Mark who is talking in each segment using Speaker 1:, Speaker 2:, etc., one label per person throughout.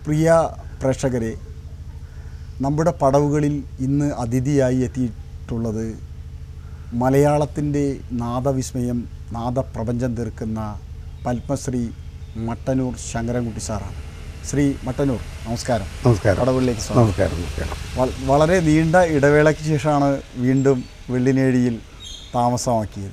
Speaker 1: പ്രിയ പ്രേക്ഷകരെ നമ്മുടെ പടവുകളിൽ ഇന്ന് അതിഥിയായി എത്തിയിട്ടുള്ളത് മലയാളത്തിൻ്റെ നാദവിസ്മയം നാദപ്രപഞ്ചം തീർക്കുന്ന പത്മശ്രീ മട്ടന്നൂർ ശങ്കരൻകുട്ടി സാറാണ് ശ്രീ മട്ടന്നൂർ നമസ്കാരം
Speaker 2: നമസ്കാരം
Speaker 1: പടവുകളിലേക്ക് സ്വാഗതം
Speaker 2: നമസ്കാരം നമസ്കാരം
Speaker 1: വ- വളരെ നീണ്ട ഇടവേളയ്ക്ക് ശേഷമാണ് വീണ്ടും വെള്ളിനേഴിയിൽ താമസമാക്കിയത്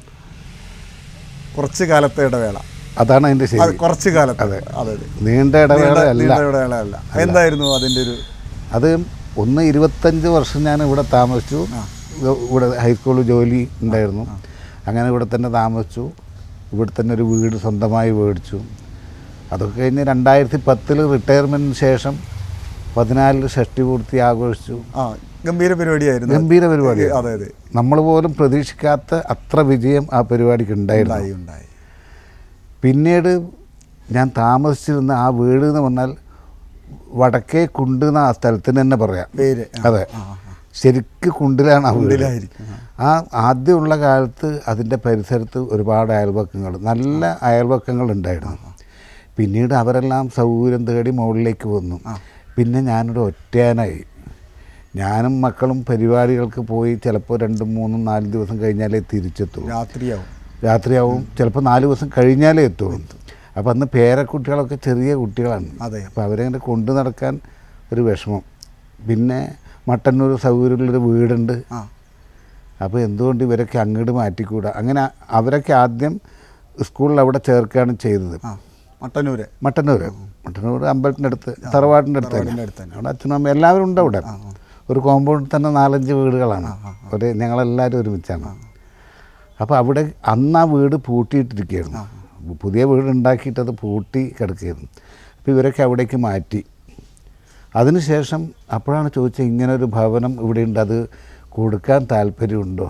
Speaker 1: കുറച്ച് കാലത്തെ ഇടവേള
Speaker 2: അതാണ് അതിൻ്റെ
Speaker 1: അത്
Speaker 2: ശരി
Speaker 1: കുറച്ച് കാലത്തെ
Speaker 2: അതെ.
Speaker 1: അതെ അതെ
Speaker 2: നീണ്ട ഇടവേള
Speaker 1: നീണ്ട-
Speaker 2: അല്ല
Speaker 1: നീണ്ട ഇടവേളയല്ല എന്തായിരുന്നു അതിൻ്റെ ഒരു
Speaker 2: അത് ഒന്ന് ഇരുപത്തഞ്ച് വർഷം ഞാൻ ഇവിടെ താമസിച്ചു ഇവ- ഇവിടെ ഹൈസ്കൂളിൽ ജോലി ഉണ്ടായിരുന്നു അങ്ങനെ ഇവിടെ തന്നെ താമസിച്ചു ഇവിടെ തന്നെ ഒരു വീട് സ്വന്തമായി മേടിച്ചു അതൊക്കെ കഴിഞ്ഞ് രണ്ടായിരത്തി പത്തിൽ റിട്ടയർമെൻറ്റിന് ശേഷം പതിനാലിൽ ഷഷ്ടി പൂർത്തി ആഘോഷിച്ചു
Speaker 1: ആ ഗംഭീര പരിപാടിയായിരുന്നു
Speaker 2: ഗംഭീര പരിപാടി
Speaker 1: അതെ അതെ
Speaker 2: നമ്മൾ പോലും പ്രതീക്ഷിക്കാത്ത അത്ര വിജയം ആ പരിപാടിക്ക് ഉണ്ടായിരുന്നു
Speaker 1: ഉണ്ടായി ഉണ്ടായി
Speaker 2: പിന്നീട് ഞാൻ താമസിച്ചിരുന്ന ആ വീട് എന്ന് പറഞ്ഞാൽ വടക്കേ കുണ്ട് എന്ന ആ സ്ഥലത്തിന് തന്നെ പറയാം
Speaker 1: പേര് ആ,
Speaker 2: അതെ
Speaker 1: ആ, ആ.
Speaker 2: ശരിക്ക് കുണ്ടിലാണ് ആ വീട്
Speaker 1: കുണ്ടിലായിരിക്കും,
Speaker 2: ആ ആദ്യമുള്ള കാലത്ത് അതിൻ്റെ പരിസരത്ത് ഒരുപാട് അയൽപക്കങ്ങൾ നല്ല അയൽപക്കങ്ങൾ ഉണ്ടായിരുന്നു പിന്നീട് അവരെല്ലാം സൗകര്യം തേടി മുകളിലേക്ക് വന്നു പിന്നെ ഞാനൊരു ഒറ്റയാനായി ഞാനും മക്കളും പരിപാടികൾക്ക് പോയി ചിലപ്പോൾ രണ്ടും മൂന്നും നാലും ദിവസം കഴിഞ്ഞാലേ തിരിച്ചെത്തുള്ളൂ
Speaker 1: രാത്രിയാവും
Speaker 2: രാത്രിയാവും ചിലപ്പോൾ നാല് ദിവസം കഴിഞ്ഞാലേ എത്തുള്ളൂ അപ്പോൾ അന്ന് പേരക്കുട്ടികളൊക്കെ ചെറിയ കുട്ടികളാണ്
Speaker 1: അതെ.
Speaker 2: അപ്പോൾ അവരങ്ങനെ കൊണ്ടു നടക്കാൻ ഒരു വിഷമം പിന്നെ മട്ടന്നൂർ സൗകര്യമുള്ളൊരു വീടുണ്ട്
Speaker 1: ആ
Speaker 2: അപ്പോൾ എന്തുകൊണ്ട് ഇവരൊക്കെ അങ്ങോട്ട് മാറ്റിക്കൂടാ അങ്ങനെ അവരൊക്കെ ആദ്യം സ്കൂളിൽ അവിടെ ചേർക്കുകയാണ് ചെയ്തത്
Speaker 1: ആ മട്ടന്നൂര്
Speaker 2: മട്ടന്നൂർ മട്ടന്നൂർ അമ്പലത്തിൻ്റെ അടുത്ത് തറവാട്ടിൻ്റെ അടുത്ത്
Speaker 1: തറവാടിൻ്റെ അടുത്ത് തന്നെ.
Speaker 2: അവിടെ അച്ഛനും അമ്മയും എല്ലാവരും ഉണ്ട് അവിടെ ഒരു കോമ്പൗണ്ടിൽ തന്നെ നാലഞ്ച് വീടുകളാണ് ഒരു ഞങ്ങളെല്ലാവരും ഒരുമിച്ചാണ് അപ്പോൾ അവിടെ അന്ന് ആ വീട് പൂട്ടിയിട്ടിരിക്കുകയായിരുന്നു പുതിയ വീട് ഉണ്ടാക്കിയിട്ട് അത് പൂട്ടി കിടക്കുകയായിരുന്നു അപ്പോൾ ഇവരൊക്കെ അവിടേക്ക് മാറ്റി അതിനുശേഷം അപ്പോഴാണ് ചോദിച്ചത് ഇങ്ങനെ ഒരു ഭവനം ഇവിടെയുണ്ട് അത് കൊടുക്കാൻ താല്പര്യമുണ്ടോ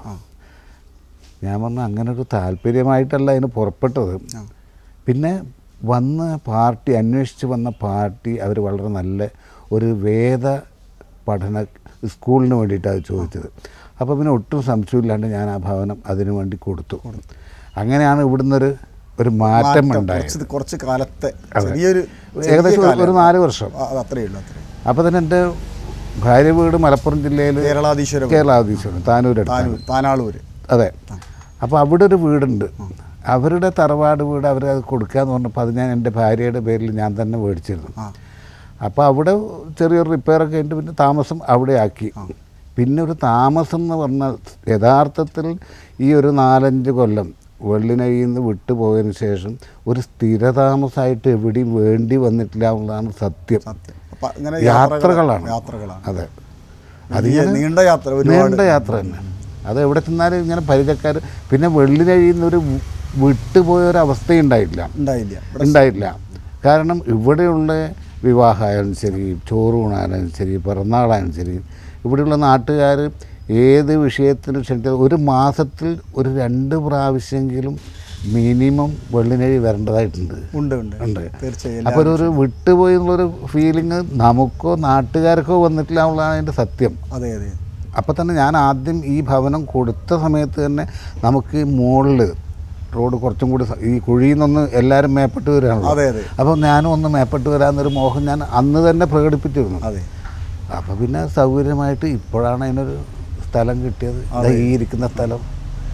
Speaker 2: ഞാൻ പറഞ്ഞു അങ്ങനെ ഒരു താല്പര്യമായിട്ടല്ല അതിന് പുറപ്പെട്ടത് പിന്നെ വന്ന പാർട്ടി അന്വേഷിച്ച് വന്ന പാർട്ടി അവർ വളരെ നല്ല ഒരു വേദ പഠന സ്കൂളിന് വേണ്ടിയിട്ടാണ് അത് ചോദിച്ചത് അപ്പോൾ പിന്നെ ഒട്ടും സംശയമില്ലാണ്ട് ഞാൻ ആ ഭവനം അതിനു വേണ്ടി കൊടുത്തു അങ്ങനെയാണ് ഇവിടുന്ന് ഒരു ഒരു മാറ്റം ഉണ്ടായത്
Speaker 1: കുറച്ച് കുറച്ച് കാലത്തെ ചെറിയൊരു ചെറിയ
Speaker 2: ഏകദേശം ഒരു-
Speaker 1: കാലം.
Speaker 2: ഒരു നാല് വർഷം
Speaker 1: ആ, അത് അത്രയേ ഉള്ളൂ അത്രയേ ഉള്ളൂ.
Speaker 2: അപ്പോൾ തന്നെ എൻ്റെ ഭാര്യ വീട് മലപ്പുറം ജില്ലയിൽ
Speaker 1: കേരളാധീശ്വരം
Speaker 2: കേരളാധീശമാണ് താനൂരടുത്ത്
Speaker 1: താനൂർ താനാളൂര്
Speaker 2: അതെ അപ്പോൾ അവിടെ ഒരു വീടുണ്ട് അവരുടെ തറവാട് വീട് അവർ അത് കൊടുക്കാന്ന് പറഞ്ഞപ്പോൾ അത് ഞാൻ എൻ്റെ ഭാര്യയുടെ പേരിൽ ഞാൻ തന്നെ മേടിച്ചിരുന്നു
Speaker 1: ആ
Speaker 2: അപ്പോൾ അവിടെ ചെറിയൊരു റിപ്പയറൊക്കെ കഴിഞ്ഞിട്ട് പിന്നെ താമസം അവിടെ ആക്കി പിന്നെ ഒരു താമസം എന്ന് പറഞ്ഞാൽ യഥാർത്ഥത്തിൽ ഈ ഒരു നാലഞ്ച് കൊല്ലം വെള്ളിനഴിയിൽ നിന്ന് വിട്ടുപോയതിന് ശേഷം ഒരു സ്ഥിരതാമസമായിട്ട് എവിടെയും വേണ്ടി വന്നിട്ടില്ല എന്നുള്ളതാണ് സത്യം
Speaker 1: സത്യം അപ്പൊ അങ്ങനെ
Speaker 2: യാത്രകളാണ്
Speaker 1: യാത്രകളാണ്
Speaker 2: അതെ
Speaker 1: വലിയ നീണ്ട യാത്ര ഒരുപാട്
Speaker 2: നീണ്ട യാത്ര തന്നെ അത് എവിടെ ചെന്നാലും ഇങ്ങനെ പരിചയക്കാർ പിന്നെ വെള്ളിനഴിയിൽ നിന്ന് ഒരു വിട്ടുപോയ ഒരു അവസ്ഥയുണ്ടായില്ല
Speaker 1: ഉണ്ടായില്ല ഇവിടെ
Speaker 2: ഉണ്ടായില്ല കാരണം ഇവിടെയുള്ള വിവാഹമായാലും ശരി ചോറൂണായാലും ശരി പിറന്നാളായാലും ശരി ഇവിടെയുള്ള നാട്ടുകാർ ഏത് വിഷയത്തിന് ക്ഷണിച്ചാൽ ഒരു മാസത്തിൽ ഒരു രണ്ട് പ്രാവശ്യമെങ്കിലും മിനിമം വെള്ളിനഴി വരേണ്ടതായിട്ടുണ്ട്
Speaker 1: ഉണ്ട് ഉണ്ട്
Speaker 2: ഉണ്ട്
Speaker 1: തീർച്ചയായും
Speaker 2: അപ്പോൾ ഒരു വിട്ടുപോയി എന്നുള്ളൊരു ഫീലിംഗ് നമുക്കോ നാട്ടുകാർക്കോ വന്നിട്ടില്ല എന്നുള്ളതാണ് അതിൻ്റെ സത്യം
Speaker 1: അതെ അതെ
Speaker 2: അപ്പോൾ തന്നെ ഞാൻ ആദ്യം ഈ ഭവനം കൊടുത്ത സമയത്ത് തന്നെ നമുക്ക് മുകളിൽ റോഡ് കുറച്ചും കൂടി സ- ഈ കുഴിയിൽ നിന്നൊന്ന് എല്ലാവരും മേപ്പെട്ട് വരികയാണല്ലോ
Speaker 1: അതെ അതെ
Speaker 2: അപ്പോൾ ഞാനും ഒന്ന് മേപ്പെട്ട് വരാമെന്നൊരു മോഹം ഞാൻ അന്ന് തന്നെ പ്രകടിപ്പിച്ചിരുന്നു
Speaker 1: അതെ
Speaker 2: അപ്പോൾ പിന്നെ സൗകര്യമായിട്ട് ഇപ്പോഴാണ് അതിനൊരു സ്ഥലം കിട്ടിയത് ദാ ഈ ഇരിക്കുന്ന സ്ഥലം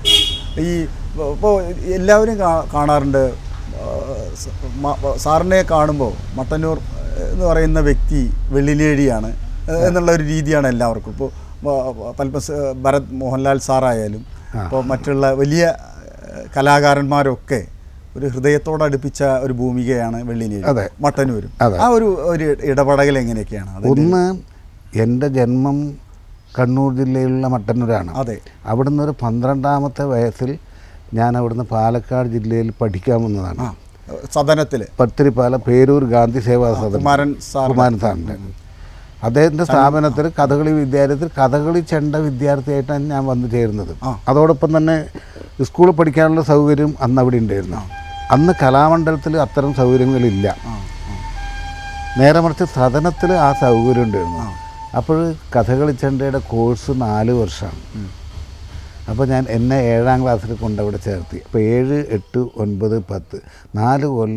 Speaker 1: ഈ ഇപ്പോൾ എല്ലാവരും കാ- കാണാറുണ്ട് ആ, സ- മ- സാറിനെ കാണുമ്പോൾ മട്ടന്നൂർ എന്ന് പറയുന്ന വ്യക്തി വെള്ളിലേടിയാണ് എന്നുള്ള ഒരു രീതിയാണ് എല്ലാവർക്കും ഇപ്പോൾ പൽപ്പസ് ഭരത് മോഹൻലാൽ സാറായാലും ഇപ്പോൾ മറ്റുള്ള വലിയ ആ, കലാകാരന്മാരൊക്കെ ഒരു ഹൃദയത്തോട് അടുപ്പിച്ച ഒരു ഭൂമികയാണ് വെള്ളിനേഴി
Speaker 2: അതെ.
Speaker 1: മട്ടന്നൂരും
Speaker 2: അതെ.
Speaker 1: ആ ഒരു ഒരു ഇടപെടൽ എങ്ങനെയൊക്കെയാണ് അത്
Speaker 2: ഒന്ന് എൻ്റെ ജന്മം കണ്ണൂർ ജില്ലയിലുള്ള മട്ടന്നൂരാണ്
Speaker 1: അതെ
Speaker 2: അവിടുന്ന് ഒരു പന്ത്രണ്ടാമത്തെ വയസ്സിൽ ഞാൻ അവിടുന്ന് പാലക്കാട് ജില്ലയിൽ പഠിക്കാൻ വന്നതാണ്
Speaker 1: ആ സദനത്തിൽ
Speaker 2: പത്തിരിപ്പാല പേരൂർ ഗാന്ധി സേവാ സദൻ
Speaker 1: കുമാരൻ സാർ
Speaker 2: കുമാരൻ സാറിൻ്റെ അദ്ദേഹത്തിൻ്റെ സ്ഥാപനത്തിൽ കഥകളി വിദ്യാലയത്തിൽ കഥകളി ചെണ്ട വിദ്യാർത്ഥിയായിട്ടാണ് ഞാൻ വന്നു ചേരുന്നത്
Speaker 1: ആ.
Speaker 2: അതോടൊപ്പം തന്നെ സ്കൂളിൽ പഠിക്കാനുള്ള സൗകര്യം അന്ന് അവിടെ ഉണ്ടായിരുന്നു അന്ന് കലാമണ്ഡലത്തിൽ അത്തരം സൗകര്യങ്ങളില്ല
Speaker 1: ആ ആ
Speaker 2: നേരെ മറിച്ച് സദനത്തിൽ ആ സൗകര്യം ഉണ്ടായിരുന്നു അപ്പോൾ കഥകളി ചെണ്ടയുടെ കോഴ്സ് നാല് വർഷമാണ് അപ്പോൾ ഞാൻ എന്നെ ഏഴാം ക്ലാസ്സിൽ കൊണ്ടവിടെ ചേർത്തി അപ്പോൾ ഏഴ് എട്ട് ഒൻപത് പത്ത് നാല് കൊല്ലം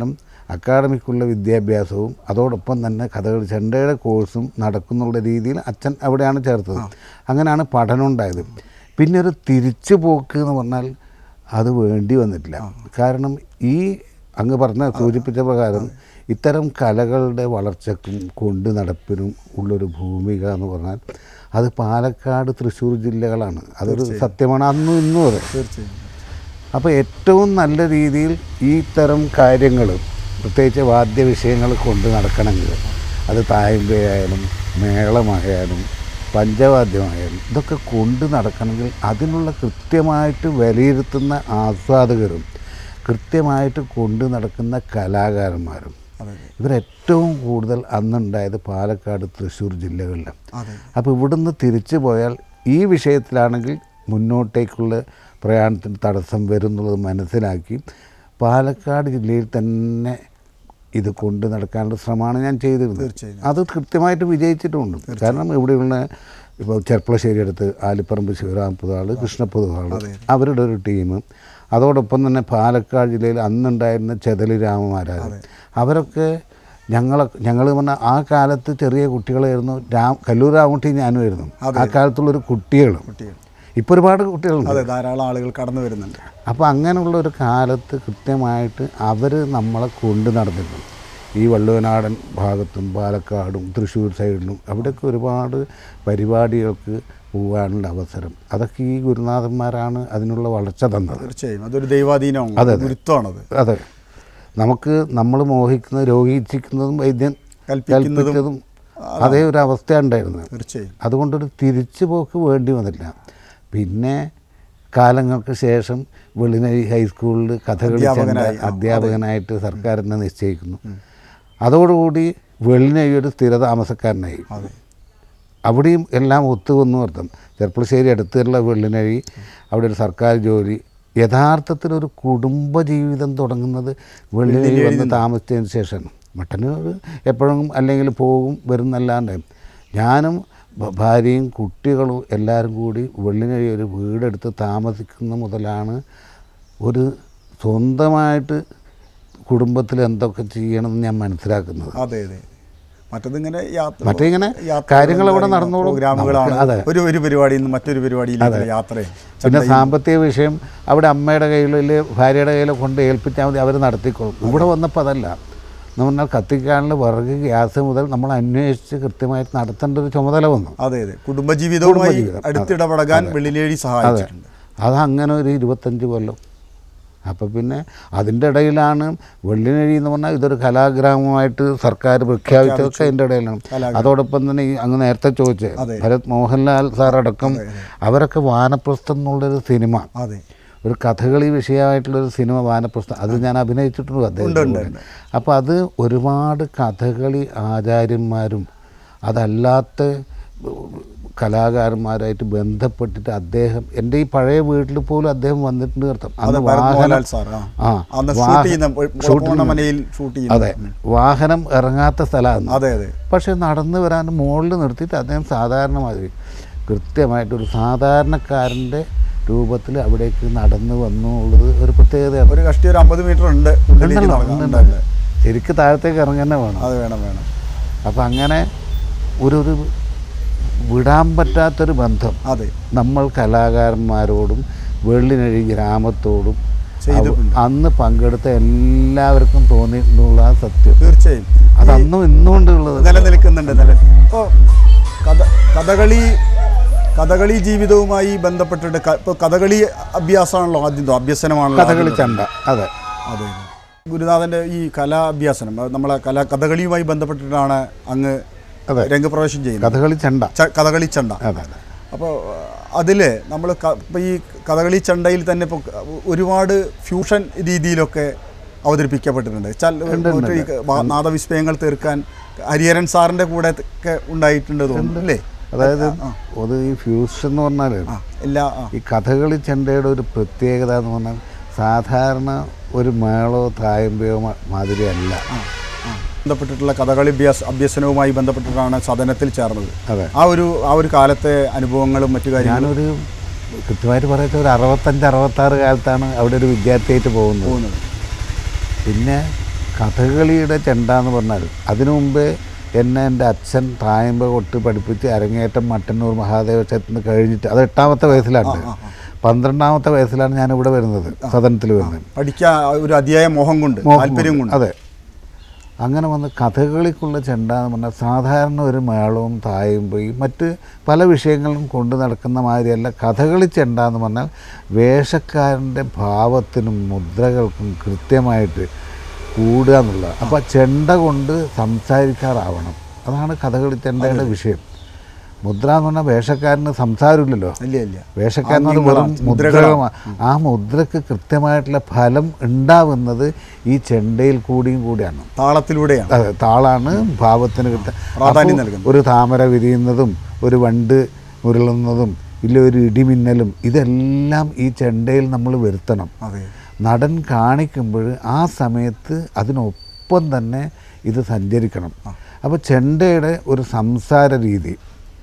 Speaker 2: അക്കാഡമിക്കുള്ള വിദ്യാഭ്യാസവും അതോടൊപ്പം തന്നെ കഥകളി ചെണ്ടയുടെ കോഴ്സും നടക്കുന്നുള്ള രീതിയിൽ അച്ഛൻ അവിടെയാണ് ചേർത്തത് അങ്ങനെയാണ് പഠനം ഉണ്ടായത് പിന്നെ ഒരു തിരിച്ചു പോക്ക് എന്ന് പറഞ്ഞാൽ അത് വേണ്ടി വന്നിട്ടില്ല കാരണം ഈ അങ്ങ് പറഞ്ഞ സൂചിപ്പിച്ച പ്രകാരം ഇത്തരം കലകളുടെ വളർച്ചയ്ക്കും കൊണ്ട് നടപ്പിനും ഉള്ളൊരു ഭൂമിക എന്ന് പറഞ്ഞാൽ അത് പാലക്കാട് തൃശ്ശൂർ ജില്ലകളാണ് അതൊരു സത്യമാണ് അന്നും ഇന്നും അതെ
Speaker 1: തീർച്ചയായും
Speaker 2: അപ്പോൾ ഏറ്റവും നല്ല രീതിയിൽ ഈ തരം കാര്യങ്ങൾ പ്രത്യേകിച്ച് വാദ്യവിഷയങ്ങൾ കൊണ്ട് നടക്കണമെങ്കിൽ അത് തായമ്പയായാലും മേളമായാലും പഞ്ചവാദ്യമായാലും ഇതൊക്കെ കൊണ്ട് നടക്കണമെങ്കിൽ അതിനുള്ള കൃത്യമായിട്ട് വിലയിരുത്തുന്ന ആസ്വാദകരും കൃത്യമായിട്ട് കൊണ്ട് നടക്കുന്ന കലാകാരന്മാരും
Speaker 1: അതെ
Speaker 2: ഇവരേറ്റവും കൂടുതൽ അന്നുണ്ടായത് പാലക്കാട് തൃശ്ശൂർ ജില്ലകളിലാണ്
Speaker 1: അതെ
Speaker 2: അപ്പോൾ ഇവിടുന്ന് തിരിച്ചു പോയാൽ ഈ വിഷയത്തിലാണെങ്കിൽ മുന്നോട്ടേക്കുള്ള പ്രയാണത്തിന് തടസ്സം വരും എന്നുള്ളത് മനസ്സിലാക്കി പാലക്കാട് ജില്ലയിൽ തന്നെ ഇത് കൊണ്ട് നടക്കാനുള്ള ശ്രമമാണ് ഞാൻ ചെയ്തിരുന്നത്
Speaker 1: തീർച്ചയായും.
Speaker 2: അത് കൃത്യമായിട്ട് വിജയിച്ചിട്ടുമുണ്ട് കാരണം ഇവിടെയുള്ള ഇപ്പോൾ ചെർപ്പളശ്ശേരി അടുത്ത് ആലിപ്പറമ്പ് ശിവരാമപുതാൾ കൃഷ്ണപുതാൾ അവരുടെ ഒരു ടീം അതോടൊപ്പം തന്നെ പാലക്കാട് ജില്ലയിൽ അന്നുണ്ടായിരുന്ന ചെതലി രാമമാരാജൻ അവരൊക്കെ ഞങ്ങളെ ഞങ്ങൾ പറഞ്ഞാൽ ആ കാലത്ത് ചെറിയ കുട്ടികളായിരുന്നു രാം കല്ലൂർ രാമകുട്ടി ഞാനുമായിരുന്നു ആ കാലത്തുള്ളൊരു കുട്ടികളും
Speaker 1: കുട്ടികൾ
Speaker 2: ഇപ്പോൾ ഒരുപാട് കുട്ടികളുണ്ട്
Speaker 1: അതെ ധാരാളം ആളുകൾ കടന്നു വരുന്നുണ്ട്
Speaker 2: അപ്പോൾ അങ്ങനെയുള്ള ഒരു കാലത്ത് കൃത്യമായിട്ട് അവർ നമ്മളെ കൊണ്ട് നടന്നിരുന്നു ഈ വള്ളുവനാടൻ ഭാഗത്തും പാലക്കാടും തൃശ്ശൂർ സൈഡിലും അവിടെയൊക്കെ ഒരുപാട് പരിപാടികൾക്ക് പോകാനുള്ള അവസരം അതൊക്കെ ഈ ഗുരുനാഥന്മാരാണ് അതിനുള്ള വളർച്ച തന്നത്
Speaker 1: തീർച്ചയായും അതൊരു ദൈവാധീനമാണ് ഗുരുത്വമാണത്
Speaker 2: അതെ നമുക്ക് നമ്മൾ മോഹിക്കുന്നത് രോഗിച്ചിരിക്കുന്നതും വൈദ്യൻ
Speaker 1: കൽപ്പിക്കുന്നതും
Speaker 2: കൽപ്പിച്ചതും അതേ ഒരു അവസ്ഥ ഉണ്ടായിരുന്നത്
Speaker 1: തീർച്ചയായും
Speaker 2: അതുകൊണ്ടൊരു തിരിച്ചു പോക്ക് വേണ്ടി വന്നില്ല പിന്നെ കാലങ്ങൾക്ക് ശേഷം വെള്ളിനഴി ഹൈസ്കൂളിൽ കഥകളി ചെണ്ട
Speaker 1: അധ്യാപകനായി, ആ,
Speaker 2: അധ്യാപകനായിട്ട് സർക്കാർ എന്നെ നിശ്ചയിക്കുന്നു അതോടുകൂടി വെള്ളിനഴി ഒരു സ്ഥിരതാമസക്കാരനായി
Speaker 1: അതെ
Speaker 2: അവിടെയും എല്ലാം ഒത്തുവന്നു അർത്ഥം ചെർപ്പളശ്ശേരി അടുത്തുള്ള വെള്ളിനഴി അവിടെ ഒരു സർക്കാർ ജോലി യഥാർത്ഥത്തിൽ ഒരു കുടുംബജീവിതം തുടങ്ങുന്നത് വെള്ളിനഴി വന്ന് താമസിച്ചതിന് ശേഷമാണ് മട്ടന്നൂർ എപ്പോഴും അല്ലെങ്കിൽ പോകും വരുന്നല്ലാണ്ട് ഞാനും ഭ- ഭാര്യയും കുട്ടികളും എല്ലാവരും കൂടി വെള്ളിനഴി ഒരു വീടെടുത്ത് താമസിക്കുന്ന മുതലാണ് ഒരു സ്വന്തമായിട്ട് കുടുംബത്തിൽ എന്തൊക്കെ ചെയ്യണമെന്ന് ഞാൻ മനസ്സിലാക്കുന്നത്
Speaker 1: അതെ അതെ മറ്റതിങ്ങനെ യാത്ര
Speaker 2: മറ്റേ ഇങ്ങനെ
Speaker 1: യാത്രകളും
Speaker 2: കാര്യങ്ങൾ അവിടെ
Speaker 1: കാര്യങ്ങളും
Speaker 2: നടന്നോളും.
Speaker 1: പ്രോഗ്രാമുകളാണ്
Speaker 2: നമുക്ക് അതെ.
Speaker 1: ഒരു ഒരു പരിപാടിയിൽ നിന്ന് മറ്റൊരു പരിപാടിയിലേക്ക് യാത്രയും
Speaker 2: പിന്നെ സാമ്പത്തിക വിഷയം അവിടെ അമ്മയുടെ കയ്യിലോ അല്ലെങ്കിൽ ഭാര്യയുടെ കയ്യിലോ കൊണ്ട് ഏൽപ്പിച്ചാൽ മതി അവർ നടത്തിക്കോളും ഇവിടെ വന്നപ്പോൾ അതല്ല എന്ന് പറഞ്ഞാൽ കത്തിക്കാനുള്ള വിറക് ഗ്യാസ് മുതൽ നമ്മൾ അന്വേഷിച്ച് കൃത്യമായിട്ട് നടത്തേണ്ട ഒരു ചുമതല വന്നു
Speaker 1: അതെ അതെ കുടുംബജീവിതവുമായി
Speaker 2: കുടുംബജീവിതം,
Speaker 1: അടുത്തിടപഴകാൻ വെള്ളിലേടി സഹായിച്ചിട്ടുണ്ട്
Speaker 2: അത് അങ്ങനെ ഒരു ഇരുപത്തഞ്ച് കൊല്ലം അപ്പോൾ പിന്നെ അതിൻ്റെ ഇടയിലാണ് വെള്ളിനഴി എന്ന് പറഞ്ഞാൽ ഇതൊരു കലാഗ്രാമമായിട്ട് സർക്കാർ പ്രഖ്യാപിച്ചതൊക്കെ അതിൻ്റെ ഇടയിലാണ് അതോടൊപ്പം തന്നെ ഈ അങ്ങ് നേരത്തെ ചോദിച്ചത്
Speaker 1: അതെ.
Speaker 2: ഭരത് മോഹൻലാൽ സാറടക്കം അവരൊക്കെ വാനപ്രസ്ഥം എന്നുള്ളൊരു സിനിമ
Speaker 1: അതെ
Speaker 2: ഒരു കഥകളി വിഷയമായിട്ടുള്ളൊരു സിനിമ വാനപ്രസ്ഥം അത് ഞാൻ അഭിനയിച്ചിട്ടുണ്ട് അദ്ദേഹം അപ്പോൾ അത് ഒരുപാട് കഥകളി ആചാര്യന്മാരും അതല്ലാത്ത കലാകാരന്മാരായിട്ട് ബന്ധപ്പെട്ടിട്ട് അദ്ദേഹം എൻ്റെ ഈ പഴയ വീട്ടിൽ പോലും അദ്ദേഹം വന്നിട്ടുണ്ട് അർത്ഥം
Speaker 1: അതെ
Speaker 2: അന്ന്
Speaker 1: ഭരത് മോഹൻലാൽ
Speaker 2: വാഹനം
Speaker 1: സാർ ആ.
Speaker 2: ആ
Speaker 1: അന്ന്
Speaker 2: വാഹ-
Speaker 1: ഷൂട്ട് ചെയ്യുന്ന
Speaker 2: ഷൂട്ട്
Speaker 1: പൂർണ്ണമനയിൽ ഷൂട്ട് ചെയ്യുന്ന
Speaker 2: അതെ വാഹനം ഇറങ്ങാത്ത സ്ഥലമാണ്
Speaker 1: അതെ അതെ
Speaker 2: പക്ഷേ നടന്നു വരാൻ മുകളിൽ നിർത്തിയിട്ട് അദ്ദേഹം സാധാരണ മാതിരി കൃത്യമായിട്ടൊരു സാധാരണക്കാരൻ്റെ രൂപത്തിൽ അവിടേക്ക് നടന്നു വന്നു ഉള്ളത് ഒരു പ്രത്യേകതയാണ്
Speaker 1: ഒരു കഷ്ടി ഒരു അമ്പത് മീറ്റർ ഉണ്ട് ഉള്ളിലേക്ക്
Speaker 2: ഉണ്ടല്ലോ,
Speaker 1: നടക്കാൻ.
Speaker 2: ഉണ്ട്, ഉണ്ട്. ശരിക്ക് താഴത്തേക്ക് ഇറങ്ങി തന്നെ വേണം
Speaker 1: അത് വേണം വേണം
Speaker 2: അപ്പം അങ്ങനെ ഒരു ഒരു വിടാൻ പറ്റാത്തൊരു ബന്ധം
Speaker 1: അതെ
Speaker 2: നമ്മൾ കലാകാരന്മാരോടും വെള്ളിനഴി ഗ്രാമത്തോടും
Speaker 1: ചെയ്തിട്ടുണ്ട്.
Speaker 2: അവ- അന്ന് പങ്കെടുത്ത എല്ലാവർക്കും തോന്നിയിട്ടുള്ള ആ സത്യം
Speaker 1: തീർച്ചയായും
Speaker 2: അത് അന്നും ഇന്നും ഉണ്ടുള്ളത്
Speaker 1: നിലനിൽക്കുന്നുണ്ട് നില ഇപ്പോൾ കഥ കഥകളി കഥകളി ജീവിതവുമായി ബന്ധപ്പെട്ടിട്ട് ക- ഇപ്പോൾ കഥകളി അഭ്യാസമാണല്ലോ ആദ്യം തോ- അഭ്യസനമാണല്ലോ
Speaker 2: കഥകളി
Speaker 1: ആദ്യം
Speaker 2: ചണ്ട അതെ
Speaker 1: അതെ അതെ. ഗുരുനാഥൻ്റെ ഈ കലാഭ്യാസനം അത് നമ്മളെ കലാ കഥകളിയുമായി ബന്ധപ്പെട്ടിട്ടാണ് അങ്ങ്
Speaker 2: അതെ.
Speaker 1: രംഗപ്രവേശം ചെയ്യുന്നത്
Speaker 2: കഥകളി ചണ്ട
Speaker 1: ച- കഥകളി ചണ്ട
Speaker 2: അതെ അതെ
Speaker 1: അപ്പോൾ അതിൽ നമ്മൾ ഇപ്പോൾ ഈ കഥകളി ചണ്ടയിൽ തന്നെ ഇപ്പോൾ ഒരുപാട് ഫ്യൂഷൻ രീതിയിലൊക്കെ അവതരിപ്പിക്കപ്പെട്ടിട്ടുണ്ട് ചൽ ഈ വാ- നാദവിസ്മയങ്ങൾ തീർക്കാൻ ഹരിഹരൻ സാറിൻ്റെ കൂടെ ഒക്കെ ഉണ്ടായിട്ടുണ്ട് തോന്നുന്നു അല്ലേ
Speaker 2: അതായത് അത് ഈ ഫ്യൂഷൻ എന്ന് പറഞ്ഞാൽ
Speaker 1: ആ എല്ലാ ആ
Speaker 2: ഈ കഥകളി ചെണ്ടയുടെ ഒരു പ്രത്യേകത എന്ന് പറഞ്ഞാൽ സാധാരണ ഒരു മേളോ തായമ്പയോ മ- മാതിരിയല്ല
Speaker 1: ആ, ആ. ബന്ധപ്പെട്ടിട്ടുള്ള കഥകളി അഭ്യാസ അഭ്യസനവുമായി ബന്ധപ്പെട്ടിട്ടാണ് സദനത്തിൽ ചേർന്നത്
Speaker 2: അതെ
Speaker 1: ആ ഒരു ആ ഒരു കാലത്തെ അനുഭവങ്ങളും മറ്റു കാര്യങ്ങളും
Speaker 2: ഞാനൊരു കൃത്യമായിട്ട് പറയട്ടെ ഒരു അറുപത്തഞ്ച് അറുപത്താറ് കാലത്താണ് അവിടെ ഒരു വിദ്യാർത്ഥിയായിട്ട് പോകുന്നത്
Speaker 1: പോകുന്നത്
Speaker 2: പിന്നെ കഥകളിയുടെ ചെണ്ട എന്ന് പറഞ്ഞാൽ അതിനു മുമ്പേ എന്നെ എൻ്റെ അച്ഛൻ തായമ്പ കൊട്ട് പഠിപ്പിച്ച് അരങ്ങേറ്റം മട്ടന്നൂർ മഹാദേവ ക്ഷേത്രത്തിൽ കഴിഞ്ഞിട്ട് അത് എട്ടാമത്തെ വയസ്സിലാണ് പന്ത്രണ്ടാമത്തെ വയസ്സിലാണ് ഞാൻ ഇവിടെ വരുന്നത് സദനത്തിൽ വരുന്നത്
Speaker 1: പഠിക്കാൻ ഒരു അതിയായ മോഹം കൊണ്ട്
Speaker 2: മോഹം
Speaker 1: താല്പര്യം
Speaker 2: കൊണ്ട്.
Speaker 1: കൊണ്ട്
Speaker 2: അതെ അങ്ങനെ വന്ന് കഥകളിക്കുള്ള ചെണ്ട എന്ന് പറഞ്ഞാൽ സാധാരണ ഒരു മേളവും തായമ്പയും മറ്റ് പല വിഷയങ്ങളും കൊണ്ട് നടക്കുന്ന മാതിരിയല്ല കഥകളി ചെണ്ട എന്ന് പറഞ്ഞാൽ വേഷക്കാരൻ്റെ ഭാവത്തിനും മുദ്രകൾക്കും കൃത്യമായിട്ട് കൂടുക എന്നുള്ളത് അപ്പോൾ ചെണ്ട കൊണ്ട് സംസാരിക്കാറാവണം അതാണ് കഥകളി ചെണ്ടയുടെ വിഷയം മുദ്ര എന്ന് പറഞ്ഞാൽ വേഷക്കാരന് സംസാരമില്ലല്ലോ
Speaker 1: ഇല്ല ഇല്ല
Speaker 2: വേഷക്കാരൻ എന്ന്
Speaker 1: ആംഗ്യങ്ങളാണ്,
Speaker 2: വെറും
Speaker 1: മുദ്രകളാണ്.
Speaker 2: മുദ്രകളാണ് ആ മുദ്രക്ക് കൃത്യമായിട്ടുള്ള ഫലം ഉണ്ടാവുന്നത് ഈ ചെണ്ടയിൽ കൂടിയും കൂടിയാണ്
Speaker 1: താളത്തിലൂടെയാണ്
Speaker 2: അതെ താളാണ് ഭാവത്തിന് കിട്ടുക
Speaker 1: പ്രാധാന്യം
Speaker 2: അപ്പോൾ
Speaker 1: നൽകുന്നത്.
Speaker 2: ഒരു താമര വിരിയുന്നതും ഒരു വണ്ട് ഉരുളുന്നതും ഇല്ല ഒരു ഇടിമിന്നലും ഇതെല്ലാം ഈ ചെണ്ടയിൽ നമ്മൾ വരുത്തണം
Speaker 1: അതെ
Speaker 2: നടൻ കാണിക്കുമ്പോൾ ആ സമയത്ത് അതിനൊപ്പം തന്നെ ഇത് സഞ്ചരിക്കണം അപ്പോൾ ചെണ്ടയുടെ ഒരു സംസാര രീതി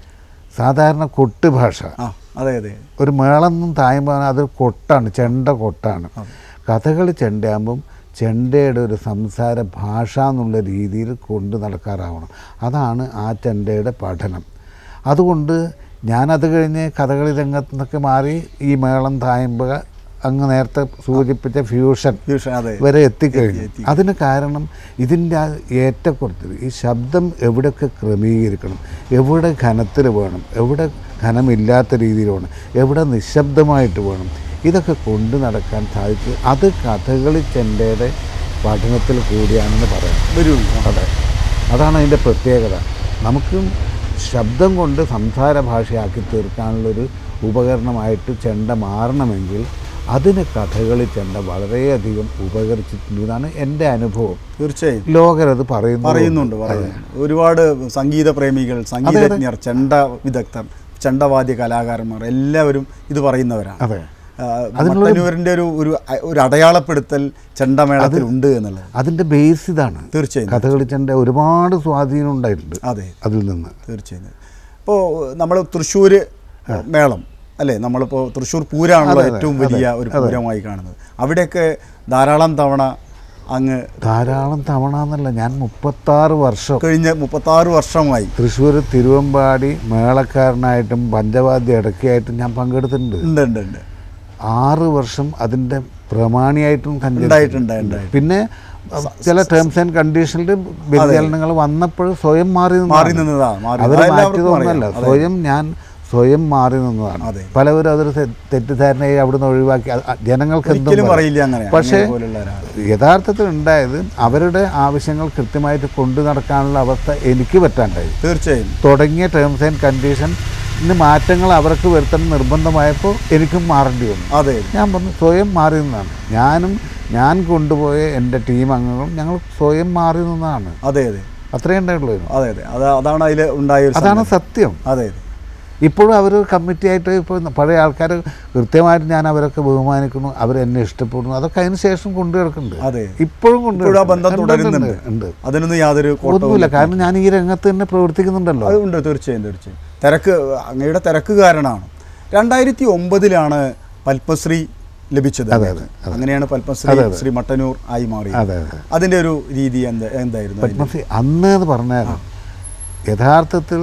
Speaker 2: സാധാരണ കൊട്ട് ഭാഷ
Speaker 1: ആ അതെ അതെ
Speaker 2: ഒരു മേളെന്നും തായുമ്പോൾ അതൊരു കൊട്ടാണ് ചെണ്ട കൊട്ടാണ് കഥകളി ചെണ്ടയാകുമ്പം ചെണ്ടയുടെ ഒരു സംസാര ഭാഷ എന്നുള്ള രീതിയിൽ കൊണ്ട് നടക്കാറാവണം അതാണ് ആ ചെണ്ടയുടെ പഠനം അതുകൊണ്ട് ഞാനത് കഴിഞ്ഞ് കഥകളി രംഗത്ത് നിന്നൊക്കെ മാറി ഈ മേളം തായമ്പക അങ്ങ് നേരത്തെ സൂചിപ്പിച്ച ഫ്യൂഷൻ
Speaker 1: ഫ്യൂഷൻ അതെ
Speaker 2: വരെ എത്തിക്കഴിഞ്ഞു
Speaker 1: എത്തി.
Speaker 2: അതിന് കാരണം ഇതിൻ്റെ ആ ഏറ്റക്കുറച്ചിൽ ഈ ശബ്ദം എവിടെയൊക്കെ ക്രമീകരിക്കണം എവിടെ ഘനത്തിൽ വേണം എവിടെ ഘനമില്ലാത്ത രീതിയിൽ വേണം എവിടെ നിശബ്ദമായിട്ട് വേണം ഇതൊക്കെ കൊണ്ടു നടക്കാൻ സാധിച്ചു അത് കഥകളി ചെണ്ടയുടെ പഠനത്തിൽ കൂടിയാണെന്ന് പറയാം
Speaker 1: വരൂ
Speaker 2: അതെ അതാണ് അതിൻ്റെ പ്രത്യേകത നമുക്ക് ശബ്ദം കൊണ്ട് സംസാര ഭാഷയാക്കി തീർക്കാനുള്ളൊരു ഉപകരണമായിട്ട് ചെണ്ട മാറണമെങ്കിൽ അതിന് കഥകളി ചെണ്ട വളരെയധികം ഉപകരിച്ചിട്ടുണ്ട് ഇതാണ് എൻ്റെ അനുഭവം
Speaker 1: തീർച്ചയായും
Speaker 2: ലോകരത് പറയുന്നു
Speaker 1: പറയുന്നുണ്ട് പറയുന്നുണ്ട് ഒരുപാട് സംഗീത പ്രേമികൾ സംഗീതജ്ഞർ ചെണ്ട വിദഗ്ധർ ചെണ്ടവാദ്യ കലാകാരന്മാർ എല്ലാവരും ഇത് പറയുന്നവരാണ്
Speaker 2: അതെ
Speaker 1: ആ, മട്ടന്നൂരിന്റെ ഒരു ഒരു അ- ഒരു അടയാളപ്പെടുത്തൽ ചെണ്ടമേളത്തിൽ ഉണ്ട് എന്നുള്ളത്
Speaker 2: അതിൻ്റെ ബേസ് ഇതാണ്
Speaker 1: തീർച്ചയായും
Speaker 2: കഥകളി ചെണ്ട ഒരുപാട് സ്വാധീനം ഉണ്ടായിട്ടുണ്ട്
Speaker 1: അതെ
Speaker 2: അതിൽ നിന്ന്
Speaker 1: തീർച്ചയായും ഇപ്പോൾ നമ്മൾ തൃശ്ശൂർ മേളം അല്ലേ നമ്മളിപ്പോൾ തൃശ്ശൂർ പൂരാണല്ലോ
Speaker 2: അതെ, അതെ,
Speaker 1: ഏറ്റവും
Speaker 2: അതെ,
Speaker 1: വലിയ ഒരു
Speaker 2: അതെ.
Speaker 1: പൂരമായി കാണുന്നത് അവിടെയൊക്കെ ധാരാളം തവണ അങ്ങ്
Speaker 2: ധാരാളം തവണ എന്നല്ല ഞാൻ മുപ്പത്താറ് വർഷം
Speaker 1: കഴിഞ്ഞ മുപ്പത്താറ് വർഷമായി
Speaker 2: തൃശ്ശൂർ തിരുവമ്പാടി മേളക്കാരനായിട്ടും പഞ്ചവാദ്യ ഇടയ്ക്കായിട്ടും ഞാൻ പങ്കെടുത്തിട്ടുണ്ട്
Speaker 1: ഉണ്ട് ഉണ്ട് ഉണ്ട്
Speaker 2: ആറ് വർഷം അതിൻ്റെ പ്രമാണിയായിട്ടും സഞ്ചരിച്ചിട്ടുണ്ട്.
Speaker 1: ഉണ്ടായിട്ടുണ്ട്, ഉണ്ടായിട്ടുണ്ട്.
Speaker 2: പിന്നെ ചില ടേംസ് ആൻഡ് കണ്ടീഷനിൽ വ്യതിചലനങ്ങൾ വന്നപ്പോൾ സ്വയം മാറി നിന്നതാണ്.
Speaker 1: മാറി നിന്നതാ, മാറി.
Speaker 2: അവർ
Speaker 1: അതെല്ലാവർക്കും
Speaker 2: മാറ്റിയതൊന്നുമല്ല
Speaker 1: അറിയാം. അതെ.
Speaker 2: സ്വയം ഞാൻ സ്വയം മാറി നിന്നതാണ്
Speaker 1: അതെ.
Speaker 2: പലവരും അതൊരു തെ- തെറ്റിദ്ധാരണയായി അവിടുന്ന് ഒഴിവാക്കി അത് ജനങ്ങൾക്ക് എന്തും
Speaker 1: ഒരിക്കലും
Speaker 2: പറയാം.
Speaker 1: പറയില്ല അങ്ങനെ
Speaker 2: പക്ഷേ
Speaker 1: അങ്ങനെ പോലുള്ള ഒരാൾ
Speaker 2: യഥാർത്ഥത്തിൽ ഉണ്ടായത് അവരുടെ ആവശ്യങ്ങൾ കൃത്യമായിട്ട് കൊണ്ടു നടക്കാനുള്ള അവസ്ഥ എനിക്ക് പറ്റാണ്ടായി
Speaker 1: തീർച്ചയായും
Speaker 2: തുടങ്ങിയ ടേംസ് ആൻഡ് കണ്ടീഷന് മാറ്റങ്ങൾ അവർക്ക് വരുത്തണം നിർബന്ധമായപ്പോൾ എനിക്കും മാറേണ്ടി വന്നു
Speaker 1: അതെ
Speaker 2: ഞാൻ പറഞ്ഞു സ്വയം മാറി നിന്നാണ് ഞാനും ഞാൻ കൊണ്ടുപോയ എൻ്റെ ടീം അംഗങ്ങളും ഞങ്ങൾ സ്വയം മാറി നിന്നതാണ്
Speaker 1: അതെ അതെ
Speaker 2: അത്രയേ ഉണ്ടായിട്ടുള്ളൂ
Speaker 1: അതെ അതെ അത് അതാണ് അതിൽ ഉണ്ടായ ഒരു
Speaker 2: അതാണ്
Speaker 1: സംഗതി.
Speaker 2: സത്യം
Speaker 1: അതെ അതെ
Speaker 2: ഇപ്പോഴും അവർ കമ്മിറ്റി ആയിട്ട് ഇപ്പോൾ പഴയ ആൾക്കാർ കൃത്യമായിട്ട് ഞാൻ അവരൊക്കെ ബഹുമാനിക്കുന്നു അവരെന്നെ ഇഷ്ടപ്പെടുന്നു അതൊക്കെ അതിന് ശേഷം കൊണ്ടു കിടക്കുന്നുണ്ട്
Speaker 1: അതെ
Speaker 2: ഇപ്പോഴും കൊണ്ടു
Speaker 1: ഇപ്പോഴും ആ ബന്ധം
Speaker 2: കിടക്കുന്നുണ്ട്.
Speaker 1: തുടരുന്നുണ്ട്
Speaker 2: ഉണ്ട്
Speaker 1: അതിനൊന്നും യാതൊരു കോട്ടവും
Speaker 2: ഒന്നുമില്ല കാരണം ഞാൻ ഈ രംഗത്ത് തന്നെ പ്രവർത്തിക്കുന്നുണ്ടല്ലോ
Speaker 1: അത് ഉണ്ട് തീർച്ചയായും തീർച്ചയായും തിരക്ക് അങ്ങയുടെ തിരക്ക് കാരണമാണ് രണ്ടായിരത്തി ഒമ്പതിലാണ് പത്മശ്രീ ലഭിച്ചത്
Speaker 2: അതെ,
Speaker 1: അങ്ങേക്ക്.
Speaker 2: അതെ.
Speaker 1: അങ്ങനെയാണ് പത്മശ്രീ
Speaker 2: അതെ, അതെ.
Speaker 1: ശ്രീ മട്ടന്നൂർ ആയി മാറിയത്
Speaker 2: അതെ അതെ
Speaker 1: അതിന്റെ ഒരു രീതി എന്താ എന്തായിരുന്നു അതിന്റെ?
Speaker 2: പത്മശ്രീ അന്ന് എന്ന് പറഞ്ഞാൽ യഥാർത്ഥത്തിൽ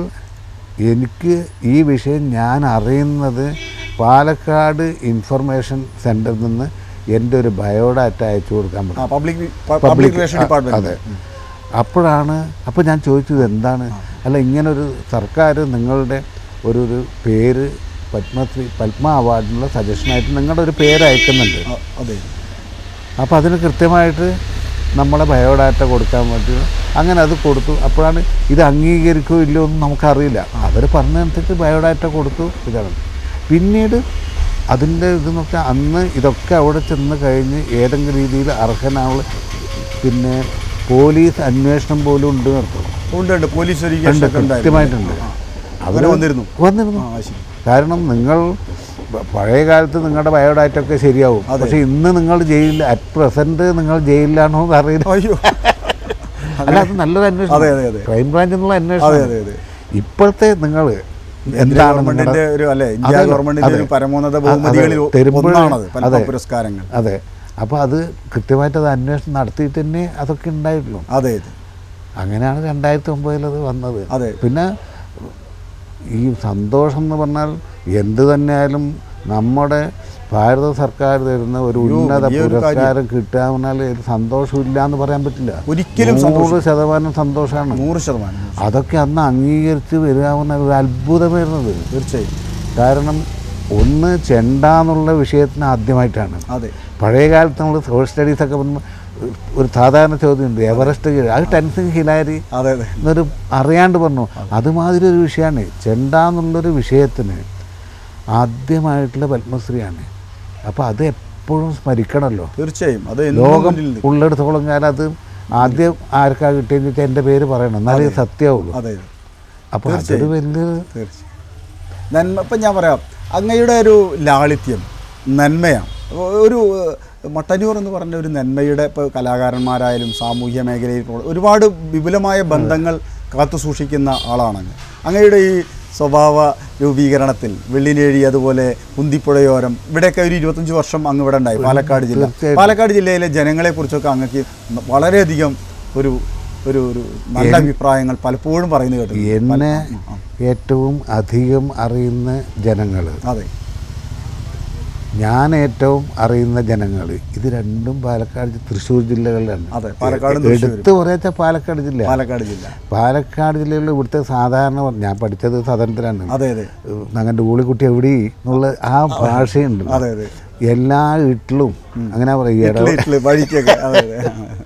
Speaker 2: എനിക്ക് ഈ വിഷയം ഞാൻ അറിയുന്നത് പാലക്കാട് ഇൻഫർമേഷൻ സെൻറ്ററിൽ നിന്ന് എൻ്റെ ഒരു ബയോഡാറ്റ അയച്ചു കൊടുക്കാൻ
Speaker 1: ആ
Speaker 2: പറ്റും
Speaker 1: പബ്ലിക് പബ്ലിക് റിലേഷൻ ഡിപ്പാർട്ട്മെന്റ്
Speaker 2: അതെ അപ്പോഴാണ് അപ്പോൾ ഞാൻ ചോദിച്ചത് എന്താണ് അല്ല ഇങ്ങനൊരു സർക്കാർ നിങ്ങളുടെ ഒരു ഒരു പേര് പത്മശ്രീ പത്മ അവാർഡിനുള്ള സജഷനായിട്ട് നിങ്ങളുടെ ഒരു പേര് അയക്കുന്നുണ്ട്
Speaker 1: ആ, അതെ
Speaker 2: അപ്പോൾ അതിന് കൃത്യമായിട്ട് നമ്മളെ ബയോഡാറ്റ കൊടുക്കാൻ പറ്റും അങ്ങനെ അത് കൊടുത്തു അപ്പോഴാണ് ഇത് അംഗീകരിക്കോ ഇല്ലയോ എന്ന് നമുക്കറിയില്ല അവർ പറഞ്ഞതനുസരിച്ച് ബയോഡാറ്റ കൊടുത്തു ഇതാണ് പിന്നീട് അതിൻ്റെ ഇത് നോക്കിയാൽ അന്ന് ഇതൊക്കെ അവിടെ ചെന്ന് കഴിഞ്ഞ് ഏതെങ്കിലും രീതിയിൽ അർഹനാവുള്ള പിന്നെ പോലീസ് അന്വേഷണം പോലും ഉണ്ട് നിർത്തും
Speaker 1: ഉണ്ട് ഉണ്ട് പോലീസ്
Speaker 2: ഉണ്ട്
Speaker 1: വെരിഫിക്കേഷൻ ഒക്കെ ഉണ്ടായിരുന്നു.
Speaker 2: കൃത്യമായിട്ടുണ്ട്
Speaker 1: ആ, അങ്ങനെ വന്നിരുന്നു
Speaker 2: വന്നിരുന്നു
Speaker 1: ആ ശരി
Speaker 2: കാരണം നിങ്ങൾ പ- പഴയ കാലത്ത് നിങ്ങളുടെ ബയോഡാറ്റ ഒക്കെ ശരിയാവും
Speaker 1: അതെ.
Speaker 2: പക്ഷെ ഇന്ന് നിങ്ങൾ ജയിലിൽ അറ്റ് പ്രസന്റ് നിങ്ങൾ ജയിലിലാണോ എന്ന് അറിയില്ല
Speaker 1: അയ്യോ
Speaker 2: അല്ല അത് നല്ലൊരു അന്വേഷണം
Speaker 1: അതെ, അതെ, അതെ.
Speaker 2: ക്രൈം ബ്രാഞ്ച് എന്നുള്ള
Speaker 1: അതെ
Speaker 2: അന്വേഷണം
Speaker 1: അതെ അതെ
Speaker 2: ഇപ്പോഴത്തെ നിങ്ങൾ
Speaker 1: ഇന്ത്യ
Speaker 2: എന്താണ്
Speaker 1: ഗവൺമെന്റിന്റെ
Speaker 2: നിങ്ങളുടെ
Speaker 1: ഒരു അല്ലെ ഇന്ത്യ
Speaker 2: അതെ,
Speaker 1: ഗവൺമെന്റിന്റെ
Speaker 2: അതെ.
Speaker 1: ഒരു പരമോന്നത
Speaker 2: അതെ,
Speaker 1: ബഹുമതികളിൽ
Speaker 2: തരുമ്പോഴേ-
Speaker 1: ഒന്നാണത് പത്മ
Speaker 2: അതെ.
Speaker 1: പുരസ്കാരങ്ങൾ
Speaker 2: അതെ അപ്പോൾ അത് കൃത്യമായിട്ട് അത് അന്വേഷണം നടത്തിയിട്ട് തന്നെ അതൊക്കെ ഉണ്ടായിട്ടുള്ളൂ
Speaker 1: അതെ അതെ
Speaker 2: അങ്ങനെയാണ് രണ്ടായിരത്തി ഒമ്പതിൽ അത് വന്നത്
Speaker 1: അതെ.
Speaker 2: പിന്നെ ഈ സന്തോഷം എന്ന് പറഞ്ഞാൽ എന്ത് തന്നെയായാലും നമ്മുടെ ഭാരത സർക്കാർ തരുന്ന ഒരു
Speaker 1: അയ്യോ,
Speaker 2: ഉന്നത
Speaker 1: വലിയൊരു കാര്യം.
Speaker 2: പുരസ്കാരം കിട്ടുക എന്ന് പറഞ്ഞാൽ ഒരു സന്തോഷമില്ല എന്ന് പറയാൻ പറ്റില്ല
Speaker 1: ഒരിക്കലും
Speaker 2: നൂറ് ശതമാനം സന്തോഷമാണ്
Speaker 1: നൂറ് ശതമാനം
Speaker 2: അതൊക്കെ അന്ന് അംഗീകരിച്ച് വരികയാവുന്ന ഒരു അത്ഭുതമായിരുന്നത്
Speaker 1: തീർച്ചയായും
Speaker 2: കാരണം ഒന്ന് ചെണ്ട എന്നുള്ള വിഷയത്തിന് ആദ്യമായിട്ടാണ്
Speaker 1: അതെ
Speaker 2: പഴയ കാലത്ത് നമ്മൾ സോഷ്യൽ സ്റ്റഡീസൊക്കെ പറയുമ്പോൾ ഒരു സാധാരണ ചോദ്യമുണ്ട് എവറസ്റ്റ് കീഴ് അത് ടെൻസിങ് ഹിലാരി
Speaker 1: അതെ അതെ
Speaker 2: എന്നൊരു അറിയാണ്ട് പറഞ്ഞു അതുമാതിരി ഒരു വിഷയമാണ് ചെണ്ട എന്നുള്ളൊരു വിഷയത്തിന് ആദ്യമായിട്ടുള്ള പത്മശ്രീയാണ് അപ്പോൾ അത് എപ്പോഴും സ്മരിക്കണമല്ലോ
Speaker 1: തീർച്ചയായും അത് എന്നും
Speaker 2: ലോകം
Speaker 1: മുന്നിൽ നിൽക്കും.
Speaker 2: ഉള്ളിടത്തോളം കാലം അത് ആദ്യം ആർക്കാ കിട്ടിയെന്ന് വെച്ചാൽ എൻ്റെ പേര് പറയണം എന്നാലേ ഇത് സത്യമാവുള്ളൂ
Speaker 1: അതെ അതെ
Speaker 2: അപ്പോൾ അതൊരു വലിയൊരു
Speaker 1: തീർച്ചയായും നന്മ ഇപ്പം ഞാൻ പറയാം അങ്ങയുടെ ഒരു ലാളിത്യം നന്മയാണ് ഒരു ഏഹ്, മട്ടന്നൂർ എന്ന് പറഞ്ഞ ഒരു നന്മയുടെ ഇപ്പോൾ കലാകാരന്മാരായാലും സാമൂഹ്യ മേഖലയിൽ ഉള്ള ഒരുപാട് വിപുലമായ ബന്ധങ്ങൾ കാത്തു സൂക്ഷിക്കുന്ന ആളാണ് അങ്ങ് അങ്ങയുടെ ഈ സ്വഭാവ രൂപീകരണത്തിൽ വെള്ളിനേഴി അതുപോലെ കുന്തിപ്പുഴയോരം ഇവിടെയൊക്കെ ഒരു ഇരുപത്തഞ്ച് വർഷം അങ്ങ് ഇവിടെ ഉണ്ടായി പാലക്കാട് ജില്ല
Speaker 2: തീർച്ചയായിട്ടും.
Speaker 1: പാലക്കാട് ജില്ലയിലെ ജനങ്ങളെക്കുറിച്ചൊക്കെ അങ്ങക്ക് വളരെയധികം ഒരു ഒരു ഒരു നല്ല അഭിപ്രായങ്ങൾ പലപ്പോഴും പറയുന്നത് കേട്ടു
Speaker 2: എന്നെ ഏറ്റവും അധികം അറിയുന്ന ജനങ്ങൾ
Speaker 1: അതെ
Speaker 2: ഞാൻ ഏറ്റവും അറിയുന്ന ജനങ്ങൾ ഇത് രണ്ടും പാലക്കാട് ജി- തൃശ്ശൂർ ജില്ലകളിലാണ്
Speaker 1: അതെ, പാലക്കാടും തൃശ്ശൂരും.
Speaker 2: എടുത്ത് പറയാച്ച പാലക്കാട് ജില്ല
Speaker 1: പാലക്കാട് ജില്ല
Speaker 2: പാലക്കാട് ജില്ലയിൽ ഇവിടുത്തെ സാധാരണ ഞാൻ പഠിച്ചത് സദനത്തിലാണ്
Speaker 1: അതെ അതെ
Speaker 2: അങ്ങനെ ഊളിക്കുട്ടി എവിടെ എന്നുള്ള ആ ഭാഷയുണ്ട്
Speaker 1: അതെ അതെ
Speaker 2: എല്ലാ വീട്ടിലും അങ്ങനെ പറയുക
Speaker 1: ഇഡ്ലി, ഇഡ്ലി, വഴിക്കൊക്കെ അതെ അതെ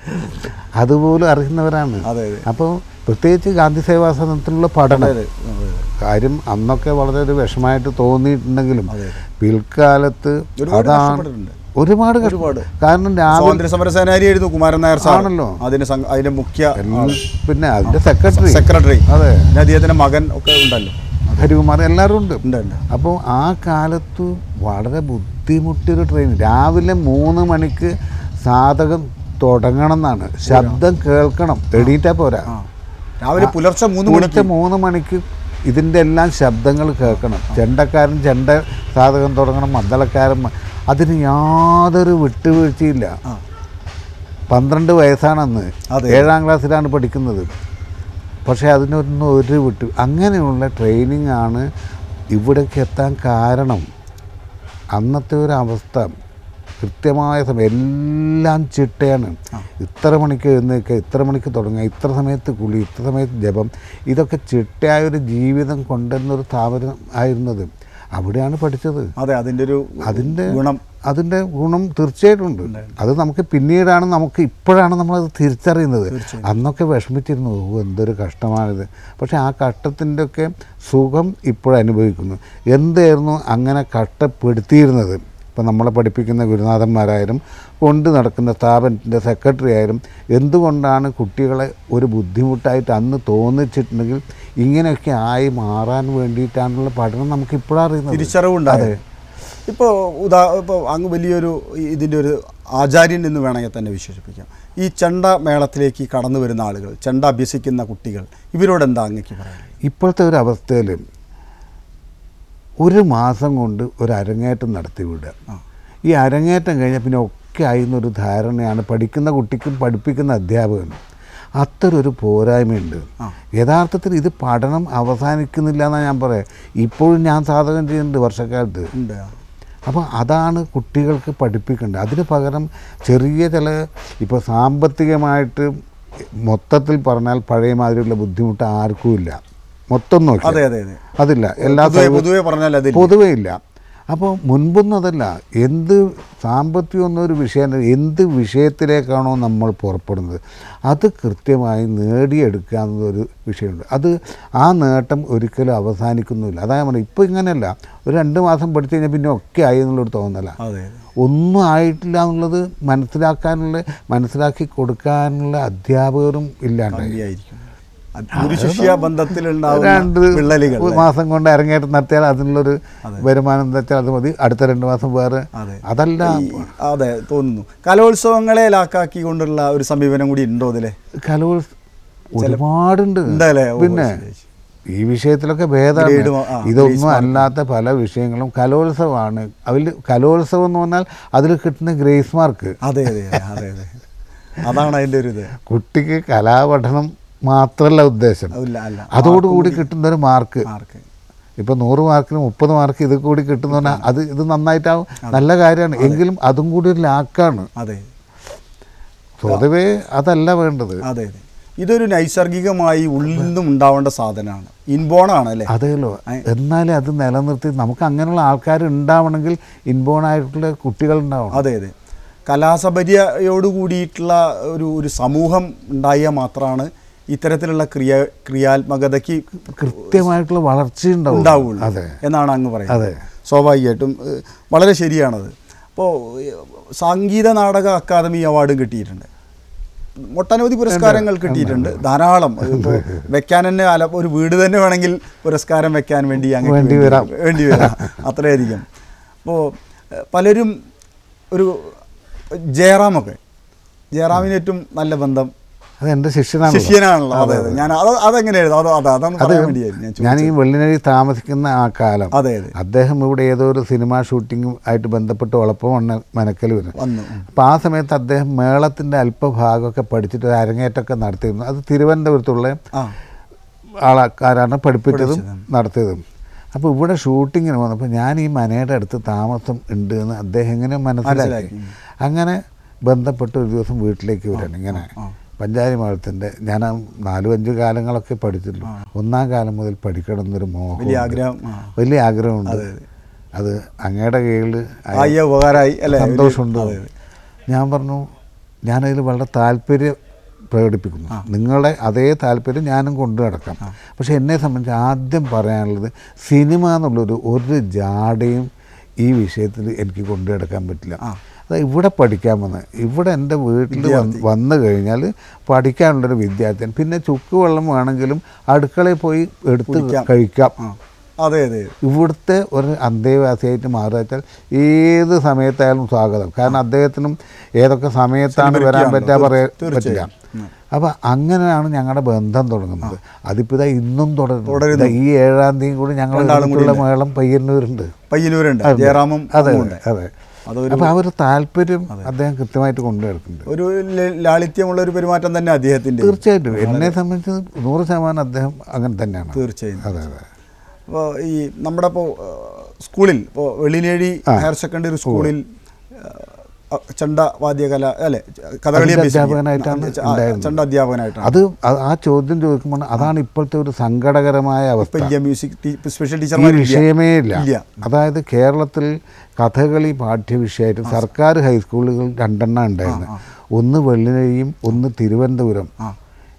Speaker 2: അതുപോലും അറിയുന്നവരാണ്
Speaker 1: അതെ അതെ
Speaker 2: അപ്പോൾ പ്രത്യേകിച്ച് ഗാന്ധി സേവാ സദനത്തിലുള്ള പഠനം
Speaker 1: അതെ അതെ
Speaker 2: കാര്യം അന്നൊക്കെ വളരെ ഒരു വിഷമമായിട്ട് തോന്നിയിട്ടുണ്ടെങ്കിലും
Speaker 1: അതെ.
Speaker 2: പിൽക്കാലത്ത്
Speaker 1: ഒരുപാട്
Speaker 2: അതാണ്
Speaker 1: കഷ്ടപ്പെട്ടിട്ടുണ്ട്.
Speaker 2: ഒരുപാട് കഷ്ട-
Speaker 1: ഒരുപാട്.
Speaker 2: കാരണം രാവിലെ
Speaker 1: സ്വാതന്ത്ര്യ സമര സേനാനിയായിരുന്നു കുമാരൻ നായർ സാർ
Speaker 2: ആണല്ലോ.
Speaker 1: അതിന് സംഘ- അതിന്റെ മുഖ്യ
Speaker 2: പിന്നെ അതിന്റെ സെക്രട്ടറി
Speaker 1: സെക്രട്ടറി
Speaker 2: അതെ
Speaker 1: പിന്നെ അദ്ദേഹത്തിന്റെ മകൻ ഒക്കെ ഉണ്ടല്ലോ
Speaker 2: ഹരികുമാർ എല്ലാവരും ഉണ്ട്
Speaker 1: ഉണ്ട് ഉണ്ട്
Speaker 2: അപ്പോൾ ആ കാലത്ത് വളരെ ബുദ്ധിമുട്ടിയൊരു ട്രെയിൻ രാവിലെ മൂന്ന് മണിക്ക് സാധകം തുടങ്ങണം എന്നാണ് ശബ്ദം കേൾക്കണം എണീറ്റാ പോരാ
Speaker 1: ആ രാവിലെ പുലർച്ചെ മൂന്ന് മണിക്ക്
Speaker 2: പുലർച്ചെ മൂന്ന് മണിക്ക് ഇതിൻ്റെ എല്ലാം ശബ്ദങ്ങൾ കേൾക്കണം ചെണ്ടക്കാരൻ ചെണ്ട സാധകം തുടങ്ങണം മദ്ദളക്കാരൻ മ- അതിന് യാതൊരു വിട്ടുവീഴ്ചയില്ല
Speaker 1: ആ
Speaker 2: പന്ത്രണ്ട് വയസ്സാണെന്ന്
Speaker 1: അതെ.
Speaker 2: ഏഴാം ക്ലാസ്സിലാണ് പഠിക്കുന്നത് പക്ഷേ അതിനൊന്നും ഒരു വിട്ടു അങ്ങനെയുള്ള ട്രെയിനിങ് ആണ് ഇവിടേക്ക് എത്താൻ കാരണം അന്നത്തെ ഒരു അവസ്ഥ കൃത്യമായ സമയം എല്ലാം ചിട്ടയാണ് ഇത്ര മണിക്ക് എഴുന്നേൽക്കുക ഇത്ര മണിക്ക് തുടങ്ങുക ഇത്ര സമയത്ത് കുളി ഇത്ര സമയത്ത് ജപം ഇതൊക്കെ ചിട്ടയായ ഒരു ജീവിതം കൊണ്ടുവരുന്നൊരു സ്ഥാപനം ആയിരുന്നത് അവിടെയാണ് പഠിച്ചത്
Speaker 1: അതെ അതിന്റെ ഒരു
Speaker 2: അതിൻ്റെ
Speaker 1: ഗുണം
Speaker 2: അതിൻ്റെ ഗുണം തീർച്ചയായിട്ടും ഉണ്ട് അത് നമുക്ക് പിന്നീടാണ് നമുക്ക് ഇപ്പോഴാണ് നമ്മളത് തിരിച്ചറിയുന്നത് അന്നൊക്കെ വിഷമിച്ചിരുന്നു ഓ എന്തൊരു കഷ്ടമാണിത് പക്ഷേ ആ കഷ്ടത്തിൻ്റെ ഒക്കെ സുഖം ഇപ്പോഴനുഭവിക്കുന്നു എന്തായിരുന്നു അങ്ങനെ കഷ്ടപ്പെടുത്തിയിരുന്നത് ഇപ്പം നമ്മളെ പഠിപ്പിക്കുന്ന ഗുരുനാഥന്മാരായാലും കൊണ്ട് നടക്കുന്ന സ്ഥാപനത്തിൻ്റെ സെക്രട്ടറി ആയാലും എന്തുകൊണ്ടാണ് കുട്ടികളെ ഒരു ബുദ്ധിമുട്ടായിട്ട് അന്ന് തോന്നിച്ചിട്ടുണ്ടെങ്കിൽ ഇങ്ങനെയൊക്കെ ആയി മാറാൻ വേണ്ടിയിട്ടാണുള്ള പഠനം നമുക്ക് ഇപ്പോഴറിയുന്നത്
Speaker 1: തിരിച്ചറിവുണ്ടായത് ഇപ്പോൾ ഉദാ ഇപ്പോൾ അങ്ങ് വലിയൊരു ഈ- ഇതിൻ്റെ ഒരു ആചാര്യൻ എന്ന് വേണമെങ്കിൽ തന്നെ വിശേഷിപ്പിക്കാം ഈ ചെണ്ട മേളത്തിലേക്ക് കടന്നു വരുന്ന ആളുകൾ ചെണ്ട അഭ്യസിക്കുന്ന കുട്ടികൾ ഇവരോട് എന്താ അങ്ങേക്ക് പറയാൻ
Speaker 2: ഇപ്പോഴത്തെ ഒരു അവസ്ഥയിൽ ഒരു മാസം കൊണ്ട് ഒരു അരങ്ങേറ്റം നടത്തി വിടുക
Speaker 1: ആ.
Speaker 2: ഈ അരങ്ങേറ്റം കഴിഞ്ഞാൽ പിന്നെ ഒക്കെ ആയിരുന്നൊരു ധാരണയാണ് പഠിക്കുന്ന കുട്ടിക്കും പഠിപ്പിക്കുന്ന അധ്യാപകനും അത്ര ഒരു പോരായ്മയുണ്ട്
Speaker 1: ആ.
Speaker 2: യഥാർത്ഥത്തിൽ ഇത് പഠനം അവസാനിക്കുന്നില്ല എന്നാണ് ഞാൻ പറയാം ഇപ്പോഴും ഞാൻ സാധകം ചെയ്യുന്നുണ്ട് വർഷക്കാലത്ത്
Speaker 1: ഉണ്ട്
Speaker 2: അപ്പോൾ അതാണ് കുട്ടികൾക്ക് പഠിപ്പിക്കേണ്ടത് അതിന് പകരം ചെറിയ ചില ഇപ്പോൾ സാമ്പത്തികമായിട്ട് മൊത്തത്തിൽ പറഞ്ഞാൽ പഴയ മാതിരിയുള്ള ബുദ്ധിമുട്ട് ആർക്കും ഇല്ല മൊത്തം നോക്കി
Speaker 1: അതെ അതെ അതെ
Speaker 2: അതില്ല എല്ലാ
Speaker 1: പൊതുവെ
Speaker 2: സൗകര്യ-
Speaker 1: പൊതുവെ പറഞ്ഞാൽ അതിൽ
Speaker 2: പൊതുവേ ഇല്ല അപ്പോൾ മുൻപൊന്നും അതല്ല എന്ത് സാമ്പത്തികം എന്നൊരു വിഷയം എന്ത് വിഷയത്തിലേക്കാണോ നമ്മൾ പുറപ്പെടുന്നത് അത് കൃത്യമായി നേടിയെടുക്കുക എന്നതൊരു വിഷയമുണ്ട് അത് ആ നേട്ടം ഒരിക്കലും അവസാനിക്കുന്നുമില്ല അതായത് പറഞ്ഞു ഇപ്പോൾ ഇങ്ങനെയല്ല ഒരു രണ്ട് മാസം പഠിച്ചു കഴിഞ്ഞാൽ പിന്നെ ഒക്കെ ആയി എന്നുള്ളൊരു തോന്നല
Speaker 1: അതെ
Speaker 2: ഒന്നും ആയിട്ടില്ല എന്നുള്ളത് മനസ്സിലാക്കാനുള്ള മനസ്സിലാക്കി കൊടുക്കാനുള്ള അധ്യാപകരും ഇല്ലാണ്ടായി
Speaker 1: കമ്പിയായിരിക്കും അത് ഗുരു ശിഷ്യ
Speaker 2: രണ്ട്
Speaker 1: ബന്ധത്തിലുണ്ടാവുന്ന വിള്ളലുകൾ
Speaker 2: ഒരു മാസം കൊണ്ട് അരങ്ങേറ്റം നടത്തിയാൽ അതിനുള്ളൊരു വരുമാനം എന്താ വെച്ചാൽ അത് മതി അടുത്ത രണ്ട് മാസം വേറെ
Speaker 1: അതെ.
Speaker 2: അതല്ല
Speaker 1: ഈ- അതെ തോന്നുന്നു കലോത്സവങ്ങളെ ലാക്കാക്കിക്കൊണ്ടുള്ള ഒരു സമീപനം കൂടി ഉണ്ടോ അതിലെ
Speaker 2: കലോത്സവം ഒരുപാടുണ്ട്
Speaker 1: ഉണ്ടല്ലേ? ഓ,
Speaker 2: പിന്നെ
Speaker 1: ശരി, ശരി.
Speaker 2: ഈ വിഷയത്തിലൊക്കെ ഭേദമാണ്
Speaker 1: ഗ്രേഡ് ആ,
Speaker 2: ഇതൊന്നും അല്ലാത്ത പല വിഷയങ്ങളും കലോത്സവമാണ് അതിൽ കലോത്സവം എന്ന് പറഞ്ഞാൽ അതിൽ കിട്ടുന്ന ഗ്രേസ് മാർക്ക്
Speaker 1: അതെ അതെ അതെ അതെ അതെ അതാണ് അതിൻ്റെ ഒരു ഇത്
Speaker 2: കുട്ടിക്ക് കലാപഠനം മാത്രമല്ല ഉദ്ദേശം
Speaker 1: ഇല്ല അല്ല
Speaker 2: അതോടുകൂടി കിട്ടുന്ന ഒരു മാർക്ക്
Speaker 1: മാർക്ക്
Speaker 2: ഇപ്പൊ നൂറ് മാർക്കിന് മുപ്പത് മാർക്ക് ഇത് കൂടി കിട്ടുന്ന പറഞ്ഞാൽ അത് ഇത് നന്നായിട്ടാവും നല്ല കാര്യമാണ് എങ്കിലും അതും കൂടി ഒരു ലാക്കാണ്
Speaker 1: അതെ
Speaker 2: പൊതുവേ അതല്ല വേണ്ടത്
Speaker 1: അതെ അതെ ഇതൊരു നൈസർഗികമായി ഉള്ളിൽ നിന്നും ഉണ്ടാവേണ്ട സാധനമാണ് ഇൻബോണാണ് അല്ലേ
Speaker 2: അതേലോ എന്നാലേ അത് നിലനിർത്തി നമുക്ക് അങ്ങനെയുള്ള ആൾക്കാർ ഉണ്ടാവണമെങ്കിൽ ഇൻബോൺ ആയിട്ടുള്ള കുട്ടികൾ ഉണ്ടാവണം
Speaker 1: അതെ അതെ കലാസപര്യയോട് കൂടിയിട്ടുള്ള ഒരു ഒരു സമൂഹം ഉണ്ടായാൽ മാത്രമാണ് ഇത്തരത്തിലുള്ള ക്രിയ ക്രിയാത്മകതയ്ക്ക്
Speaker 2: കൃത്യമായിട്ടുള്ള വളർച്ച ഉണ്ടാവും
Speaker 1: ഉണ്ടാവുള്ളൂ
Speaker 2: അതെ
Speaker 1: എന്നാണ് അങ്ങ് പറയുന്നത്
Speaker 2: അതെ.
Speaker 1: സ്വാഭാവികമായിട്ടും ഏഹ്, വളരെ ശരിയാണത് അപ്പോൾ സംഗീത നാടക അക്കാദമി അവാർഡും കിട്ടിയിട്ടുണ്ട് ഒട്ടനവധി പുരസ്കാരങ്ങൾ കിട്ടിയിട്ടുണ്ട് ധാരാളം ഇപ്പോൾ വെക്കാൻ തന്നെ അല ഒരു വീട് തന്നെ വേണമെങ്കിൽ പുരസ്കാരം വെക്കാൻ വേണ്ടി അങ്ങ്
Speaker 2: വേണ്ടി വരാം.
Speaker 1: വേണ്ടി വരാം അത്രയധികം അപ്പോൾ പലരും ഒരു ജയറാമൊക്കെ ജയറാമിന് ഏറ്റവും നല്ല ബന്ധം
Speaker 2: അത് എൻ്റെ ശിഷ്യനാണ്
Speaker 1: ശിഷ്യനാണല്ലോ അതെ അതെ ഞാൻ അത് അതെങ്ങനെയായിരുന്നു അത് അതെ അതാണ് പറയാൻ വേണ്ടിയായിരുന്നു ഞാൻ
Speaker 2: ഞാൻ ഈ
Speaker 1: ചോദിച്ചത്.
Speaker 2: വെള്ളിനഴി താമസിക്കുന്ന ആ കാലം
Speaker 1: അതെ അതെ
Speaker 2: അദ്ദേഹം ഇവിടെ ഏതോ ഒരു സിനിമാ ഷൂട്ടിങ്ങും ആയിട്ട് ബന്ധപ്പെട്ട് ഉളപ്പമാണ് മനക്കൽ വരുന്നത്
Speaker 1: വന്നു ഉം.
Speaker 2: അപ്പോൾ ആ സമയത്ത് അദ്ദേഹം മേളത്തിൻ്റെ അല്പഭാഗമൊക്കെ പഠിച്ചിട്ട് ഒരു അരങ്ങേറ്റമൊക്കെ നടത്തിയിരുന്നു അത് തിരുവനന്തപുരത്തുള്ള
Speaker 1: ആ
Speaker 2: ആൾക്കാരാണ് പഠിപ്പിച്ചതും നടത്തിയതും അപ്പോൾ ഇവിടെ ഷൂട്ടിങ്ങിന് വന്നപ്പോൾ ഞാൻ ഈ മനയുടെ അടുത്ത് താമസം ഉണ്ട് എന്ന് അദ്ദേഹം എങ്ങനെ മനസ്സിലാക്കി
Speaker 1: മനസ്സിലാക്കി.
Speaker 2: അങ്ങനെ ബന്ധപ്പെട്ട് ഒരു ദിവസം വീട്ടിലേക്ക് വരാണ് ഇങ്ങനെ
Speaker 1: ആ.
Speaker 2: പഞ്ചാരി മഠത്തിൻ്റെ ഞാൻ ആ നാലും അഞ്ച് കാലങ്ങളൊക്കെ പഠിച്ചിട്ടുള്ളൂ ഒന്നാം കാലം മുതൽ പഠിക്കണം എന്നൊരു മോഹം
Speaker 1: വലിയ ആഗ്രഹം ആ.
Speaker 2: വലിയ ആഗ്രഹമുണ്ട്
Speaker 1: അതെ, അതെ.
Speaker 2: അത് അങ്ങയുടെ കീഴിൽ
Speaker 1: ആയ ഉപകാരമായി അല്ലേ വലിയ-
Speaker 2: സന്തോഷമുണ്ട്
Speaker 1: അതെ, അതെ.
Speaker 2: ഞാൻ പറഞ്ഞു ഞാനതിൽ വളരെ താല്പര്യം പ്രകടിപ്പിക്കുന്നു നിങ്ങളുടെ അതേ താല്പര്യം ഞാനും കൊണ്ടു നടക്കാം പക്ഷെ എന്നെ സംബന്ധിച്ച് ആദ്യം പറയാനുള്ളത് സിനിമ എന്നുള്ളൊരു ഒരു ജാടയും ഈ വിഷയത്തിൽ എനിക്ക് കൊണ്ടു നടക്കാൻ പറ്റില്ല
Speaker 1: ആ.
Speaker 2: അത് ഇവിടെ പഠിക്കാൻ വന്ന് ഇവിടെ എൻ്റെ വീട്ടിൽ വന്ന് വന്നു കഴിഞ്ഞാൽ പഠിക്കാനുള്ളൊരു വിദ്യാർത്ഥിയാണ് പിന്നെ ചുക്ക് വെള്ളം വേണമെങ്കിലും അടുക്കളയിൽ പോയി എടുത്ത്
Speaker 1: കുടിക്കാം.
Speaker 2: കഴിക്കാം
Speaker 1: ആ അതെ അതെ
Speaker 2: ഇവിടുത്തെ ഒരു അന്തേവാസിയായിട്ട് മാറുക വെച്ചാൽ ഏത് സമയത്തായാലും സ്വാഗതം കാരണം അദ്ദേഹത്തിനും ഏതൊക്കെ സമയത്താണ് വരാൻ പറ്റുക പറയാൻ പറ്റില്ല അപ്പം അങ്ങനെയാണ് ഞങ്ങളുടെ ബന്ധം തുടങ്ങുന്നത് അതിപ്പോൾ ഇതാ ഇന്നും തുടരുന്നു
Speaker 1: തുടരുന്നു.
Speaker 2: ഇതാ ഈ ഏഴാം തീയതി കൂടി ഞങ്ങൾ
Speaker 1: രണ്ടാളും കൂടി
Speaker 2: ഒരുമിച്ചുള്ള മേളം പയ്യന്നൂരുണ്ട്
Speaker 1: പയ്യന്നൂരുണ്ട്
Speaker 2: അതെ.
Speaker 1: ജയറാമും
Speaker 2: അതെ
Speaker 1: ഉണ്ട്
Speaker 2: അതെ
Speaker 1: അതൊരു
Speaker 2: അപ്പം ആ ഒരു താല്പര്യം അദ്ദേഹം കൃത്യമായിട്ട് കൊണ്ടു നടക്കുന്നുണ്ട്
Speaker 1: ഒരു ല- ലാളിത്യമുള്ള ഒരു പെരുമാറ്റം തന്നെ അദ്ദേഹത്തിന്റെ
Speaker 2: തീർച്ചയായിട്ടും എന്നെ സംബന്ധിച്ച് നൂറ് ശതമാനം അദ്ദേഹം അങ്ങനെ തന്നെയാണ്
Speaker 1: തീർച്ചയായും
Speaker 2: അതെ അതെ
Speaker 1: അപ്പോൾ ഈ നമ്മുടെ ഇപ്പോൾ സ്കൂളിൽ ഇപ്പോൾ വെള്ളിനേഴി ഹയർ സെക്കൻഡറി സ്കൂളിൽ ആ, ചണ്ട വാദ്യകല അല്ലെ കഥകളി
Speaker 2: അതിന്റെ
Speaker 1: അഭ്യസിക്കുക.
Speaker 2: അധ്യാപകനായിട്ടാണ്
Speaker 1: ആ,
Speaker 2: ഉണ്ടായിരുന്നത്.
Speaker 1: ചണ്ട അധ്യാപകനായിട്ടാണ്
Speaker 2: അത് ആ- ആ ചോദ്യം ചോദിക്കുമ്പോൾ അതാണ് ഇപ്പോഴത്തെ ഒരു സങ്കടകരമായ അവസ്ഥ
Speaker 1: ഇപ്പം ഇല്ല മ്യൂസിക് ടീ- സ്പെഷ്യൽ
Speaker 2: ഈ
Speaker 1: ടീച്ചർമാർ
Speaker 2: വിഷയമേ ഇല്ല
Speaker 1: ഇല്ല.
Speaker 2: അതായത് കേരളത്തിൽ കഥകളി പാഠ്യവിഷയമായിട്ട് സർക്കാർ ഹൈസ്കൂളുകൾ രണ്ടെണ്ണം ഉണ്ടായിരുന്നു ഒന്ന് വെള്ളിനഴിയും ഒന്ന് തിരുവനന്തപുരം
Speaker 1: ആ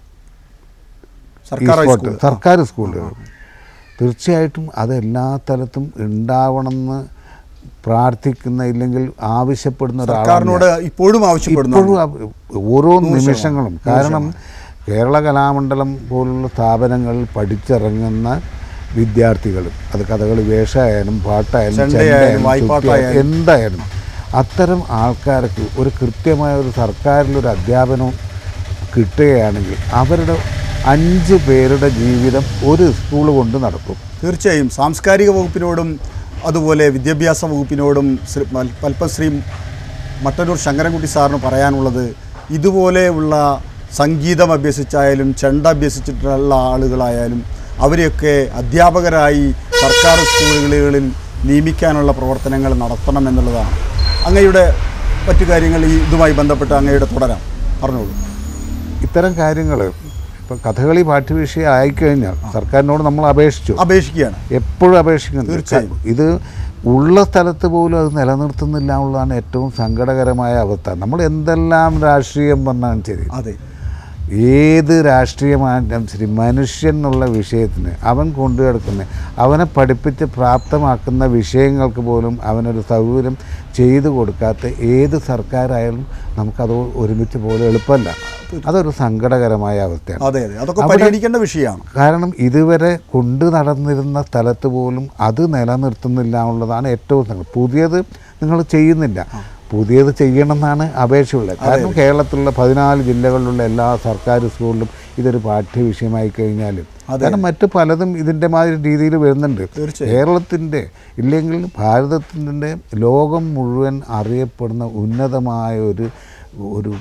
Speaker 1: സർക്കാർ
Speaker 2: ഈ സ്പോട്ട്
Speaker 1: ഹൈസ്കൂൾ
Speaker 2: സർക്കാർ സ്കൂളുകൾ തീർച്ചയായിട്ടും അത് എല്ലാ തലത്തും ഉണ്ടാവണമെന്ന് പ്രാർത്ഥിക്കുന്ന ഇല്ലെങ്കിൽ ആവശ്യപ്പെടുന്ന ഒരാളാണ്
Speaker 1: സർക്കാരിനോട് ഇപ്പോഴും ആവശ്യപ്പെടുന്നു
Speaker 2: ഇപ്പോഴും ആ- ഓരോ നിമിഷങ്ങളും കാരണം കേരള കലാമണ്ഡലം പോലുള്ള സ്ഥാപനങ്ങളിൽ പഠിച്ചിറങ്ങുന്ന വിദ്യാർത്ഥികൾ അത് കഥകളി വേഷമായാലും പാട്ടായാലും
Speaker 1: ചെണ്ടയായാലും,
Speaker 2: ചെണ്ടയായാലും,
Speaker 1: വായ്പ്പാട്ടായാലും.
Speaker 2: ചുറ്റിയായാലും എന്തായാലും അത്തരം ആൾക്കാർക്ക് ഒരു കൃത്യമായ ഒരു സർക്കാരിലൊരു അധ്യാപനം കിട്ടുകയാണെങ്കിൽ അവരുടെ അഞ്ച് പേരുടെ ജീവിതം ഒരു സ്കൂൾ കൊണ്ട് നടക്കും
Speaker 1: തീർച്ചയായും സാംസ്കാരിക വകുപ്പിനോടും അതുപോലെ വിദ്യാഭ്യാസ വകുപ്പിനോടും ശ്രീ പൽ- പൽപ്പശ്രീ മട്ടന്നൂർ ശങ്കരൻകുട്ടി സാറിന് പറയാനുള്ളത് ഇതുപോലെയുള്ള സംഗീതം അഭ്യസിച്ചായാലും ചെണ്ട അഭ്യസിച്ചിട്ടുള്ള ആളുകളായാലും അവരെയൊക്കെ അധ്യാപകരായി സർക്കാർ സ്കൂളുകളിൽ നിയമിക്കാനുള്ള പ്രവർത്തനങ്ങൾ നടത്തണം എന്നുള്ളതാണ് അങ്ങയുടെ മറ്റു കാര്യങ്ങൾ ഈ ഇതുമായി ബന്ധപ്പെട്ട് അങ്ങയുടെ തുടരാം പറഞ്ഞോളൂ
Speaker 2: ഇത്തരം കാര്യങ്ങൾ ഇപ്പോൾ കഥകളി പാഠ്യവിഷയം ആയിക്കഴിഞ്ഞാൽ സർക്കാരിനോട് നമ്മൾ അപേക്ഷിച്ചു
Speaker 1: അപേക്ഷിക്കുകയാണ്
Speaker 2: എപ്പോഴും അപേക്ഷിക്കുന്നുണ്ട്
Speaker 1: തീർച്ചയായും.
Speaker 2: ഇത് ഉള്ള സ്ഥലത്ത് പോലും അത് നിലനിർത്തുന്നില്ല എന്നുള്ളതാണ് ഏറ്റവും സങ്കടകരമായ അവസ്ഥ നമ്മൾ എന്തെല്ലാം രാഷ്ട്രീയം പറഞ്ഞാലും ശരി
Speaker 1: അതെ
Speaker 2: ഏത് രാഷ്ട്രീയമായാലും ശരി മനുഷ്യൻ എന്നുള്ള വിഷയത്തിന് അവൻ കൊണ്ടു കിടക്കുന്ന അവനെ പഠിപ്പിച്ച് പ്രാപ്തമാക്കുന്ന വിഷയങ്ങൾക്ക് പോലും അവനൊരു സൗകര്യം ചെയ്തു കൊടുക്കാത്ത ഏത് സർക്കാരായാലും നമുക്കത് ഒരുമിച്ച് പോലും എളുപ്പമല്ല അതൊരു സങ്കടകരമായ അവസ്ഥയാണ്
Speaker 1: അതെ അതെ അതൊക്കെ പരിഗണിക്കേണ്ട വിഷയമാണ്
Speaker 2: കാരണം ഇതുവരെ കൊണ്ടു നടന്നിരുന്ന സ്ഥലത്ത് പോലും അത് നിലനിർത്തുന്നില്ല എന്നുള്ളതാണ് ഏറ്റവും സങ്കടം പുതിയത് നിങ്ങൾ ചെയ്യുന്നില്ല പുതിയത് ചെയ്യണമെന്നാണ് അപേക്ഷയുള്ളത് കാരണം കേരളത്തിലുള്ള പതിനാല് ജില്ലകളിലുള്ള എല്ലാ സർക്കാർ സ്കൂളിലും ഇതൊരു പാഠ്യ വിഷയമായി കഴിഞ്ഞാലും കാരണം മറ്റ് പലതും ഇതിൻ്റെ മാതിരി രീതിയിൽ വരുന്നുണ്ട്
Speaker 1: തീർച്ചയായും.
Speaker 2: കേരളത്തിൻ്റെ ഇല്ലെങ്കിൽ ഭാരതത്തിൻ്റെ ലോകം മുഴുവൻ അറിയപ്പെടുന്ന ഉന്നതമായ ഒരു ഒരു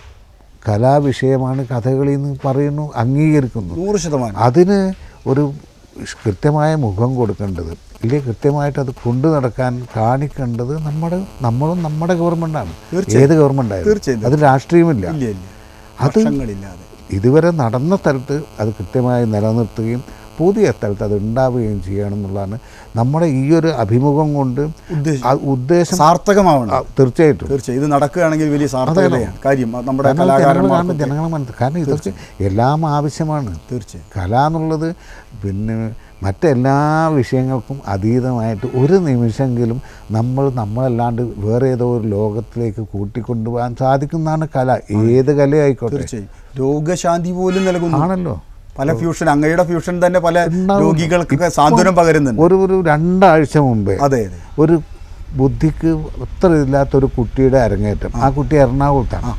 Speaker 2: കലാവിഷയമാണ് കഥകളി എന്ന് പറയുന്നു അംഗീകരിക്കുന്നു
Speaker 1: നൂറ് ശതമാനം
Speaker 2: അതിന് ഒരു കൃത്യമായ മുഖം കൊടുക്കേണ്ടത് ഇല്ലെങ്കിൽ കൃത്യമായിട്ട് അത് കൊണ്ടു നടക്കാൻ കാണിക്കേണ്ടത് നമ്മുടെ നമ്മളും നമ്മുടെ ഗവൺമെൻറ്റാണ് ഏത് ഗവൺമെൻറ്റായാലും
Speaker 1: തീർച്ചയായും.
Speaker 2: അത് രാഷ്ട്രീയമില്ല
Speaker 1: ഇല്ല ഇല്ല
Speaker 2: അത്
Speaker 1: വർഷങ്ങളില്ലാതെ
Speaker 2: ഇതുവരെ നടന്ന സ്ഥലത്ത് അത് കൃത്യമായി നിലനിർത്തുകയും പുതിയ സ്ഥലത്ത് അത് ഉണ്ടാവുകയും ചെയ്യണം എന്നുള്ളതാണ് നമ്മുടെ ഈ ഒരു അഭിമുഖം കൊണ്ട്
Speaker 1: ഉദ്ദേശം
Speaker 2: ആ ഉദ്ദേശം
Speaker 1: സാർത്ഥകമാവണം
Speaker 2: ആ, തീർച്ചയായിട്ടും
Speaker 1: തീർച്ചയായും ഇത് നടക്കുകയാണെങ്കിൽ വലിയ സാർത്ഥകതയാണ് കാര്യം അത് നമ്മുടെ
Speaker 2: കാരണം ജനങ്ങൾ
Speaker 1: കലാകാരന്മാർ
Speaker 2: കാണും ജനങ്ങൾ മനസ്സിൽ കാരണം ഇതൊക്കെ എല്ലാം ആവശ്യമാണ്
Speaker 1: തീർച്ചയായും
Speaker 2: കല എന്നുള്ളത് പിന്നെ മറ്റെല്ലാ വിഷയങ്ങൾക്കും അതീതമായിട്ട് ഒരു നിമിഷമെങ്കിലും നമ്മൾ നമ്മളല്ലാണ്ട് വേറെ ഏതോ ഒരു ലോകത്തിലേക്ക് കൂട്ടിക്കൊണ്ടുപോകാൻ സാധിക്കുന്നതാണ് കല ഏത് കലയായിക്കോട്ടെ
Speaker 1: തീർച്ചയായും രോഗശാന്തി പോലും നൽകുന്നു
Speaker 2: ആണല്ലോ
Speaker 1: പല ഫ്യൂഷൻ അങ്ങയുടെ ഫ്യൂഷൻ തന്നെ പല
Speaker 2: ഉണ്ടാവും.
Speaker 1: രോഗികൾക്കൊക്കെ സാന്ത്വനം പകരുന്നുണ്ട്
Speaker 2: ഒരു ഒരു രണ്ടാഴ്ച മുമ്പേ
Speaker 1: അതെ അതെ
Speaker 2: ഒരു ബുദ്ധിക്ക് അത്ര ഇല്ലാത്തൊരു കുട്ടിയുടെ അരങ്ങേറ്റം ആ കുട്ടി എറണാകുളത്താണ്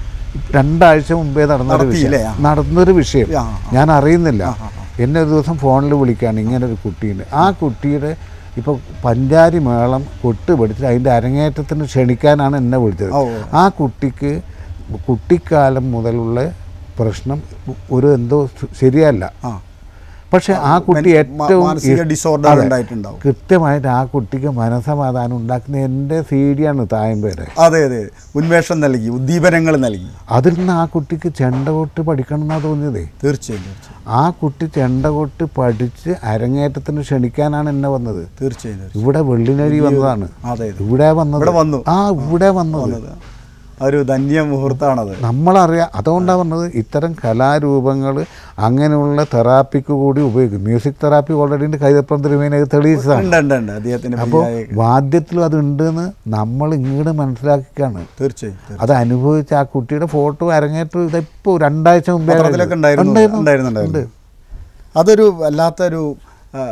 Speaker 2: രണ്ടാഴ്ച മുമ്പേ നടന്നൊരു
Speaker 1: നടത്തിയില്ലേ?
Speaker 2: വിഷയം
Speaker 1: ആ.
Speaker 2: നടന്നൊരു വിഷയം
Speaker 1: ആ, ആ.
Speaker 2: ഞാൻ അറിയുന്നില്ല
Speaker 1: ആ, ആ, ആ.
Speaker 2: എന്നെ ഒരു ദിവസം ഫോണിൽ വിളിക്കുകയാണ് ഇങ്ങനെ ഒരു കുട്ടീൻ്റെ ആ കുട്ടിയുടെ ഇപ്പോൾ പഞ്ചാരി മേളം കൊട്ട് പഠിച്ചിട്ട് അതിൻ്റെ അരങ്ങേറ്റത്തിന് ക്ഷണിക്കാനാണ് എന്നെ വിളിച്ചത്
Speaker 1: ഓ,
Speaker 2: ആ കുട്ടിക്ക് കുട്ടിക്കാലം മുതലുള്ള പ്രശ്നം ഒരു എന്തോ ശരിയല്ല
Speaker 1: ആ
Speaker 2: പക്ഷെ ആ കുട്ടി
Speaker 1: മെ-
Speaker 2: ഏറ്റവും
Speaker 1: മാനസിക
Speaker 2: ഇഷ്-
Speaker 1: disorder
Speaker 2: അതെ.
Speaker 1: ഉണ്ടായിട്ടുണ്ടാവും.
Speaker 2: കൃത്യമായിട്ട് ആ കുട്ടിക്ക് മനസമാധാനം ഉണ്ടാക്കുന്ന എൻ്റെ സീഡിയാണ് തായമ്പേരെ
Speaker 1: അതെ അതെ ഉന്മേഷം നൽകി ഉദ്ദീപനങ്ങൾ നൽകി
Speaker 2: അതിൽ നിന്ന് ആ കുട്ടിക്ക് ചെണ്ട കൊട്ട് പഠിക്കണം എന്നാണ് തോന്നിയതേ
Speaker 1: തീർച്ചയായും തീർച്ചയായും
Speaker 2: ആ കുട്ടി ചെണ്ട കൊട്ട് പഠിച്ച് അരങ്ങേറ്റത്തിന് ക്ഷണിക്കാനാണ് എന്നെ വന്നത്
Speaker 1: തീർച്ചയായും തീർച്ചയായും.
Speaker 2: ഇവിടെ വെള്ളിനഴി വന്നതാണ്
Speaker 1: അതെ അതെ
Speaker 2: ഇവിടെ വന്നത്
Speaker 1: ഇവിടെ വന്നു.
Speaker 2: ആ ഇവിടെ വന്നത്
Speaker 1: വന്നത് ഒരു ധന്യ മുഹൂർത്തമാണത്
Speaker 2: നമ്മളറിയാം അതുകൊണ്ടാണ് പറഞ്ഞത് ഇത്തരം കലാരൂപങ്ങൾ അങ്ങനെയുള്ള തെറാപ്പിക്ക് കൂടി ഉപയോഗിക്കും മ്യൂസിക് തെറാപ്പി ഓൾറെഡി ഉണ്ട് കൈതപ്പുറം തിരുമേനത് തെളിയിച്ചതാണ്
Speaker 1: ഉണ്ട് ഉണ്ട് ഉണ്ട് അദ്ദേഹത്തിന്
Speaker 2: അപ്പോൾ
Speaker 1: പ്രിയമായ-
Speaker 2: വാദ്യത്തിലും അത് ഉണ്ടെന്ന് നമ്മൾ ഇങ്ങോട്ട് മനസ്സിലാക്കിക്കാണ്
Speaker 1: തീർച്ചയായും തീർച്ചയായും.
Speaker 2: അത് അനുഭവിച്ച ആ കുട്ടിയുടെ ഫോട്ടോ അരങ്ങേറ്റം ഇതിപ്പോൾ രണ്ടാഴ്ച മുമ്പേ
Speaker 1: പത്രത്തിലൊക്കെ ഉണ്ടായിരുന്നു
Speaker 2: ഉണ്ടായിരുന്നു.
Speaker 1: ഉണ്ടായിരുന്നു ഉണ്ടായിരുന്നു അതൊരു വല്ലാത്തൊരു ആ,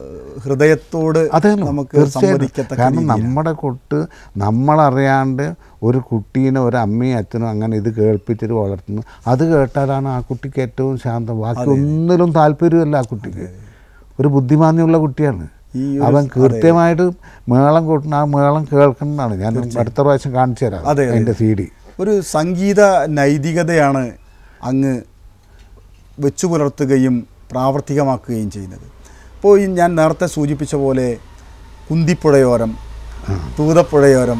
Speaker 1: ഹൃദയത്തോട്
Speaker 2: അതെ
Speaker 1: നമുക്ക്
Speaker 2: തീർച്ചയായിട്ടും
Speaker 1: സംവദിക്കത്തക്ക
Speaker 2: കാരണം
Speaker 1: രീതിയിലാണ്.
Speaker 2: നമ്മുടെ കൊട്ട് നമ്മളറിയാണ്ട് ഒരു കുട്ടീനെ ഒരു അമ്മയും അച്ഛനും അങ്ങനെ ഇത് കേൾപ്പിച്ചിട്ട് വളർത്തുന്നു അത് കേട്ടാലാണ് ആ കുട്ടിക്ക് ഏറ്റവും ശാന്തം ബാക്കി ഒന്നിലും താല്പര്യമല്ല ആ കുട്ടിക്ക് ഒരു ബുദ്ധിമാന്യമുള്ള കുട്ടിയാണ്
Speaker 1: ഈ ഒരു-
Speaker 2: അവൻ കൃത്യമായിട്ട് മേളം കൂട്ടണം ആ മേളം കേൾക്കണമെന്നാണ് ഞാൻ അടുത്ത പ്രാവശ്യം കാണിച്ചു തരാം
Speaker 1: അതെ, അതെ.
Speaker 2: എൻ്റെ സി ഡി
Speaker 1: ഒരു സംഗീത നൈതികതയാണ് അങ്ങ് വെച്ചു പുലർത്തുകയും പ്രാവർത്തികമാക്കുകയും ചെയ്യുന്നത് ഇപ്പോൾ ഈ ഞാൻ നേരത്തെ സൂചിപ്പിച്ച പോലെ കുന്തിപ്പുഴയോരം തൂതപ്പുഴയോരം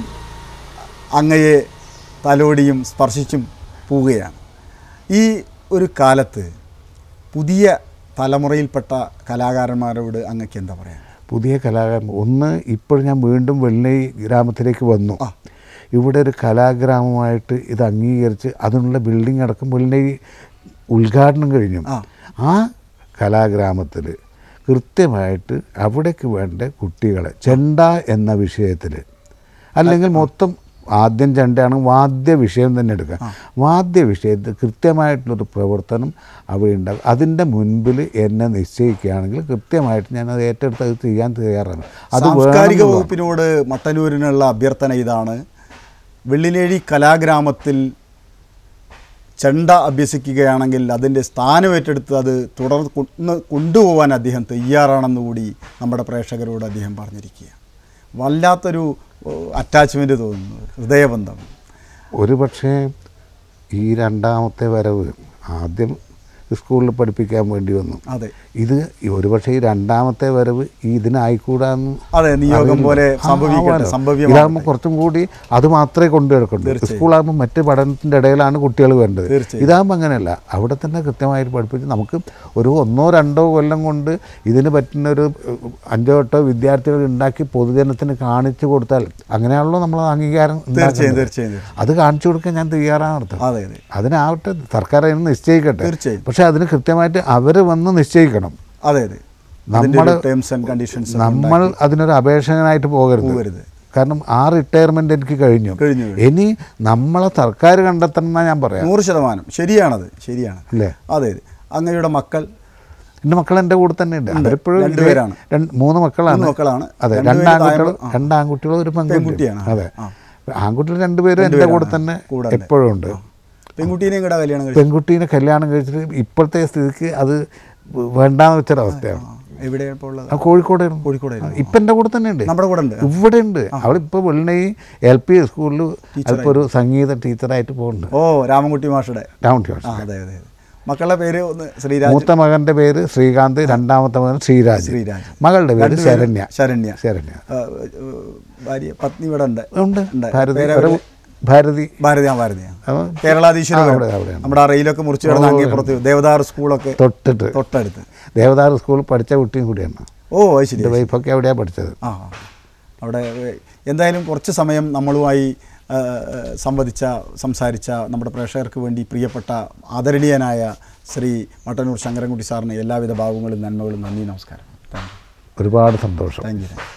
Speaker 1: അങ്ങയെ തലോടിയും സ്പർശിച്ചും പോവുകയാണ് ഈ ഒരു കാലത്ത് പുതിയ തലമുറയിൽപ്പെട്ട കലാകാരന്മാരോട് അങ്ങക്ക് എന്താ പറയാ
Speaker 2: പുതിയ കലാകാരൻ ഒന്ന് ഇപ്പോൾ ഞാൻ വീണ്ടും വെള്ളി ഗ്രാമത്തിലേക്ക് വന്നു
Speaker 1: ആ.
Speaker 2: ഇവിടെ ഒരു കലാഗ്രാമമായിട്ട് ഇത് അംഗീകരിച്ച് അതിനുള്ള ബിൽഡിംഗ് അടക്കം വെള്ളി ഉദ്ഘാടനം കഴിഞ്ഞു
Speaker 1: ആ.
Speaker 2: ആ കലാഗ്രാമത്തിൽ കൃത്യമായിട്ട് അവിടേക്ക് വേണ്ട കുട്ടികളെ ചെണ്ട എന്ന വിഷയത്തിൽ അല്ലെങ്കിൽ മൊത്തം ആദ്യം ചെണ്ടയാണ് വാദ്യ വിഷയം തന്നെ എടുക്കുക വാദ്യ വിഷയത്തിൽ കൃത്യമായിട്ടുള്ളൊരു പ്രവർത്തനം അവിടെ ഉണ്ടാകും അതിൻ്റെ മുൻപിൽ എന്നെ നിശ്ചയിക്കുകയാണെങ്കിൽ കൃത്യമായിട്ട് ഞാൻ അത് ഏറ്റെടുത്ത് അത് ചെയ്യാൻ തയ്യാറാണ് അത്
Speaker 1: സാംസ്കാരിക
Speaker 2: വേണമെന്നുള്ളതാണ്.
Speaker 1: വകുപ്പിനോട് മട്ടന്നൂരിനുള്ള അഭ്യർത്ഥന ഇതാണ് വെള്ളിലേഴി കലാഗ്രാമത്തിൽ ചെണ്ട അഭ്യസിക്കുകയാണെങ്കിൽ അതിൻ്റെ സ്ഥാനം ഏറ്റെടുത്ത് അത് തുടർ കൊണ്ട് കൊണ്ടുപോകാൻ അദ്ദേഹം തയ്യാറാണെന്ന് കൂടി നമ്മുടെ പ്രേക്ഷകരോട് അദ്ദേഹം പറഞ്ഞിരിക്കുക വല്ലാത്തൊരു അറ്റാച്ച്മെൻറ്റ് തോന്നുന്നു ഹൃദയബന്ധം
Speaker 2: ഒരു പക്ഷേ ഈ രണ്ടാമത്തെ വരവ് ആദ്യം സ്കൂളിൽ പഠിപ്പിക്കാൻ വേണ്ടി വന്നു
Speaker 1: അതെ
Speaker 2: ഇത് ഒരു പക്ഷേ ഈ രണ്ടാമത്തെ വരവ് ഈ ഇതിനായിക്കൂടാന്ന്
Speaker 1: അതെ നിയോഗം
Speaker 2: അറിയില്ല.
Speaker 1: പോലെ
Speaker 2: ആ,
Speaker 1: സംഭവിക്കട്ടെ
Speaker 2: ആവാലോ.
Speaker 1: സംഭവ്യമാകട്ടെ.
Speaker 2: ഇതാകുമ്പോൾ കുറച്ചും കൂടി അത് മാത്രമേ കൊണ്ടുനടക്കുള്ളൂ
Speaker 1: തീർച്ചയായും.
Speaker 2: സ്കൂളാകുമ്പോൾ മറ്റ് പഠനത്തിൻ്റെ ഇടയിലാണ് കുട്ടികൾ വേണ്ടത്
Speaker 1: തീർച്ചയായും.
Speaker 2: ഇതാകുമ്പോൾ അങ്ങനെയല്ല അവിടെ തന്നെ കൃത്യമായിട്ട് പഠിപ്പിച്ച് നമുക്ക് ഒരു ഒന്നോ രണ്ടോ കൊല്ലം കൊണ്ട് ഇതിന് പറ്റുന്ന ഒരു ഏഹ്, അഞ്ചോ എട്ടോ വിദ്യാർത്ഥികൾ ഉണ്ടാക്കി പൊതുജനത്തിന് കാണിച്ചു കൊടുത്താൽ അങ്ങനെയാണല്ലോ നമ്മൾ അംഗീകാരം
Speaker 1: തീർച്ചയായും
Speaker 2: ഉണ്ടാക്കുന്നത്.
Speaker 1: തീർച്ചയായും തീർച്ചയായും.
Speaker 2: അത് കാണിച്ചു കൊടുക്കാൻ ഞാൻ തയ്യാറാണ് അർത്ഥം
Speaker 1: അതെ അതെ
Speaker 2: അതിനാവട്ടെ സർക്കാർ അതിന് നിശ്ചയിക്കട്ടെ
Speaker 1: തീർച്ചയായും.
Speaker 2: പക്ഷെ അതിന് കൃത്യമായിട്ട് അവർ വന്ന് നിശ്ചയിക്കണം
Speaker 1: അതെ അതെ
Speaker 2: നമ്മുടെ
Speaker 1: ടേംസ് ആൻഡ് കണ്ടീഷൻസ്
Speaker 2: നമ്മൾ അതിനൊരു അപേക്ഷകനായിട്ട് പോകരുത്
Speaker 1: പോകരുത്.
Speaker 2: കാരണം ആ റിട്ടയർമെന്റ് എനിക്ക് കഴിഞ്ഞു
Speaker 1: കഴിഞ്ഞു, കഴിഞ്ഞു.
Speaker 2: ഇനി നമ്മളെ സർക്കാർ കണ്ടെത്തണം എന്നാ ഞാൻ പറയാം
Speaker 1: നൂറ് ശതമാനം ശരിയാണത് ശരിയാണ്
Speaker 2: അല്ലേ
Speaker 1: അതെ അതെ അങ്ങയുടെ മക്കൾ
Speaker 2: എൻ്റെ മക്കൾ എൻ്റെ കൂടെ തന്നെ ഉണ്ട്
Speaker 1: ഉണ്ട്.
Speaker 2: അവരിപ്പോഴും
Speaker 1: രണ്ടുപേരാണ്.
Speaker 2: രണ്ട് മൂന്ന് മക്കളാണ്
Speaker 1: മൂന്ന് മക്കളാണ്.
Speaker 2: അതെ
Speaker 1: രണ്ടുപേര്
Speaker 2: രണ്ട് ആൺകുട്ടികളും
Speaker 1: താഴെ- ആ.
Speaker 2: രണ്ട് ആൺകുട്ടികളും ഒരു പെൺകുട്ടിയാണ്
Speaker 1: പെൺകുട്ടിയാണ്
Speaker 2: അതെ
Speaker 1: ആ.
Speaker 2: ആൺകുട്ടികൾ രണ്ടുപേരും എൻ്റെ കൂടെ തന്നെ
Speaker 1: കൂടെ ഉണ്ട്.
Speaker 2: എപ്പോഴും ഉണ്ട്
Speaker 1: പെൺകുട്ടീനെയും കൂടെ കല്യാണം കഴിച്ചു
Speaker 2: പെൺകുട്ടീനെ കല്യാണം കഴിച്ചിട്ട് ഇപ്പോഴത്തെ സ്ഥിതിക്ക് അത് വേണ്ടാന്ന് വെച്ചൊരവസ്ഥയാണ്
Speaker 1: എവിടെയാണ് ഇപ്പോൾ ഉള്ളത്
Speaker 2: ആ കോഴിക്കോടായിരുന്നു
Speaker 1: കോഴിക്കോടായിരുന്നു.
Speaker 2: ഇപ്പം എൻ്റെ കൂടെ തന്നെ ഉണ്ട്
Speaker 1: നമ്മുടെ കൂടെ ഉണ്ട്
Speaker 2: ഇവിടെ ഉണ്ട് അവളിപ്പോൾ വെള്ളി എൽ പി സ്കൂളിൽ അതിപ്പോൾ ഒരു സംഗീത ടീച്ചറായിട്ട് പോകുന്നുണ്ട്
Speaker 1: ഓ രാമൻകുട്ടി മാഷയുടെ
Speaker 2: ടൗൺ
Speaker 1: ആ അതെ അതെ അതെ മക്കളുടെ പേര് ഒന്ന് ശ്രീരാജ്
Speaker 2: മൂത്ത മകൻ്റെ പേര് ശ്രീകാന്ത് രണ്ടാമത്തെ മകൻ ശ്രീരാജ്
Speaker 1: ശ്രീരാജ്.
Speaker 2: മകളുടെ പേര്
Speaker 1: രണ്ടുപേരും
Speaker 2: ശരണ്യ
Speaker 1: ശരണ്യ
Speaker 2: ശരണ്യ
Speaker 1: ആ, ഭാര്യ പത്നി ഇവിടെ ഉണ്ട്
Speaker 2: ഉണ്ട്
Speaker 1: ഉണ്ട്.
Speaker 2: ഭാരതി
Speaker 1: പേര്
Speaker 2: ഒരു ഭാരതി
Speaker 1: ഭാരതി ആ ഭാരതിയാ
Speaker 2: അവൻ
Speaker 1: കേരളാധീശ്വര
Speaker 2: അവിടെ അവിടെയാണ്
Speaker 1: നമ്മുടെ ആ റെയിലൊക്കെ മുറിച്ച് കിടന്ന് അങ്ങേ പുറത്ത് ദേവദാർ സ്കൂളൊക്കെ
Speaker 2: തൊട്ടിട്ട്
Speaker 1: തൊട്ടടുത്ത്
Speaker 2: ദേവദാർ സ്കൂളിൽ പഠിച്ച കുട്ടിയും കൂടിയാണ്
Speaker 1: ഓ അത് ശരി
Speaker 2: എൻ്റെ വൈഫൊക്കെ എവിടെയാണ് പഠിച്ചത്
Speaker 1: ആ അവിടെ ഏ, എന്തായാലും കുറച്ച് സമയം നമ്മളുമായി ആ, സംവദിച്ച സംസാരിച്ച നമ്മുടെ പ്രേക്ഷകർക്ക് വേണ്ടി പ്രിയപ്പെട്ട ആദരണീയനായ ശ്രീ മട്ടന്നൂർ ശങ്കരൻകുട്ടി സാറിന് എല്ലാവിധ ഭാവങ്ങളും നന്മകളും നന്ദി നമസ്കാരം താങ്ക്
Speaker 2: ഒരുപാട് സന്തോഷം
Speaker 1: യു താങ്ക് യു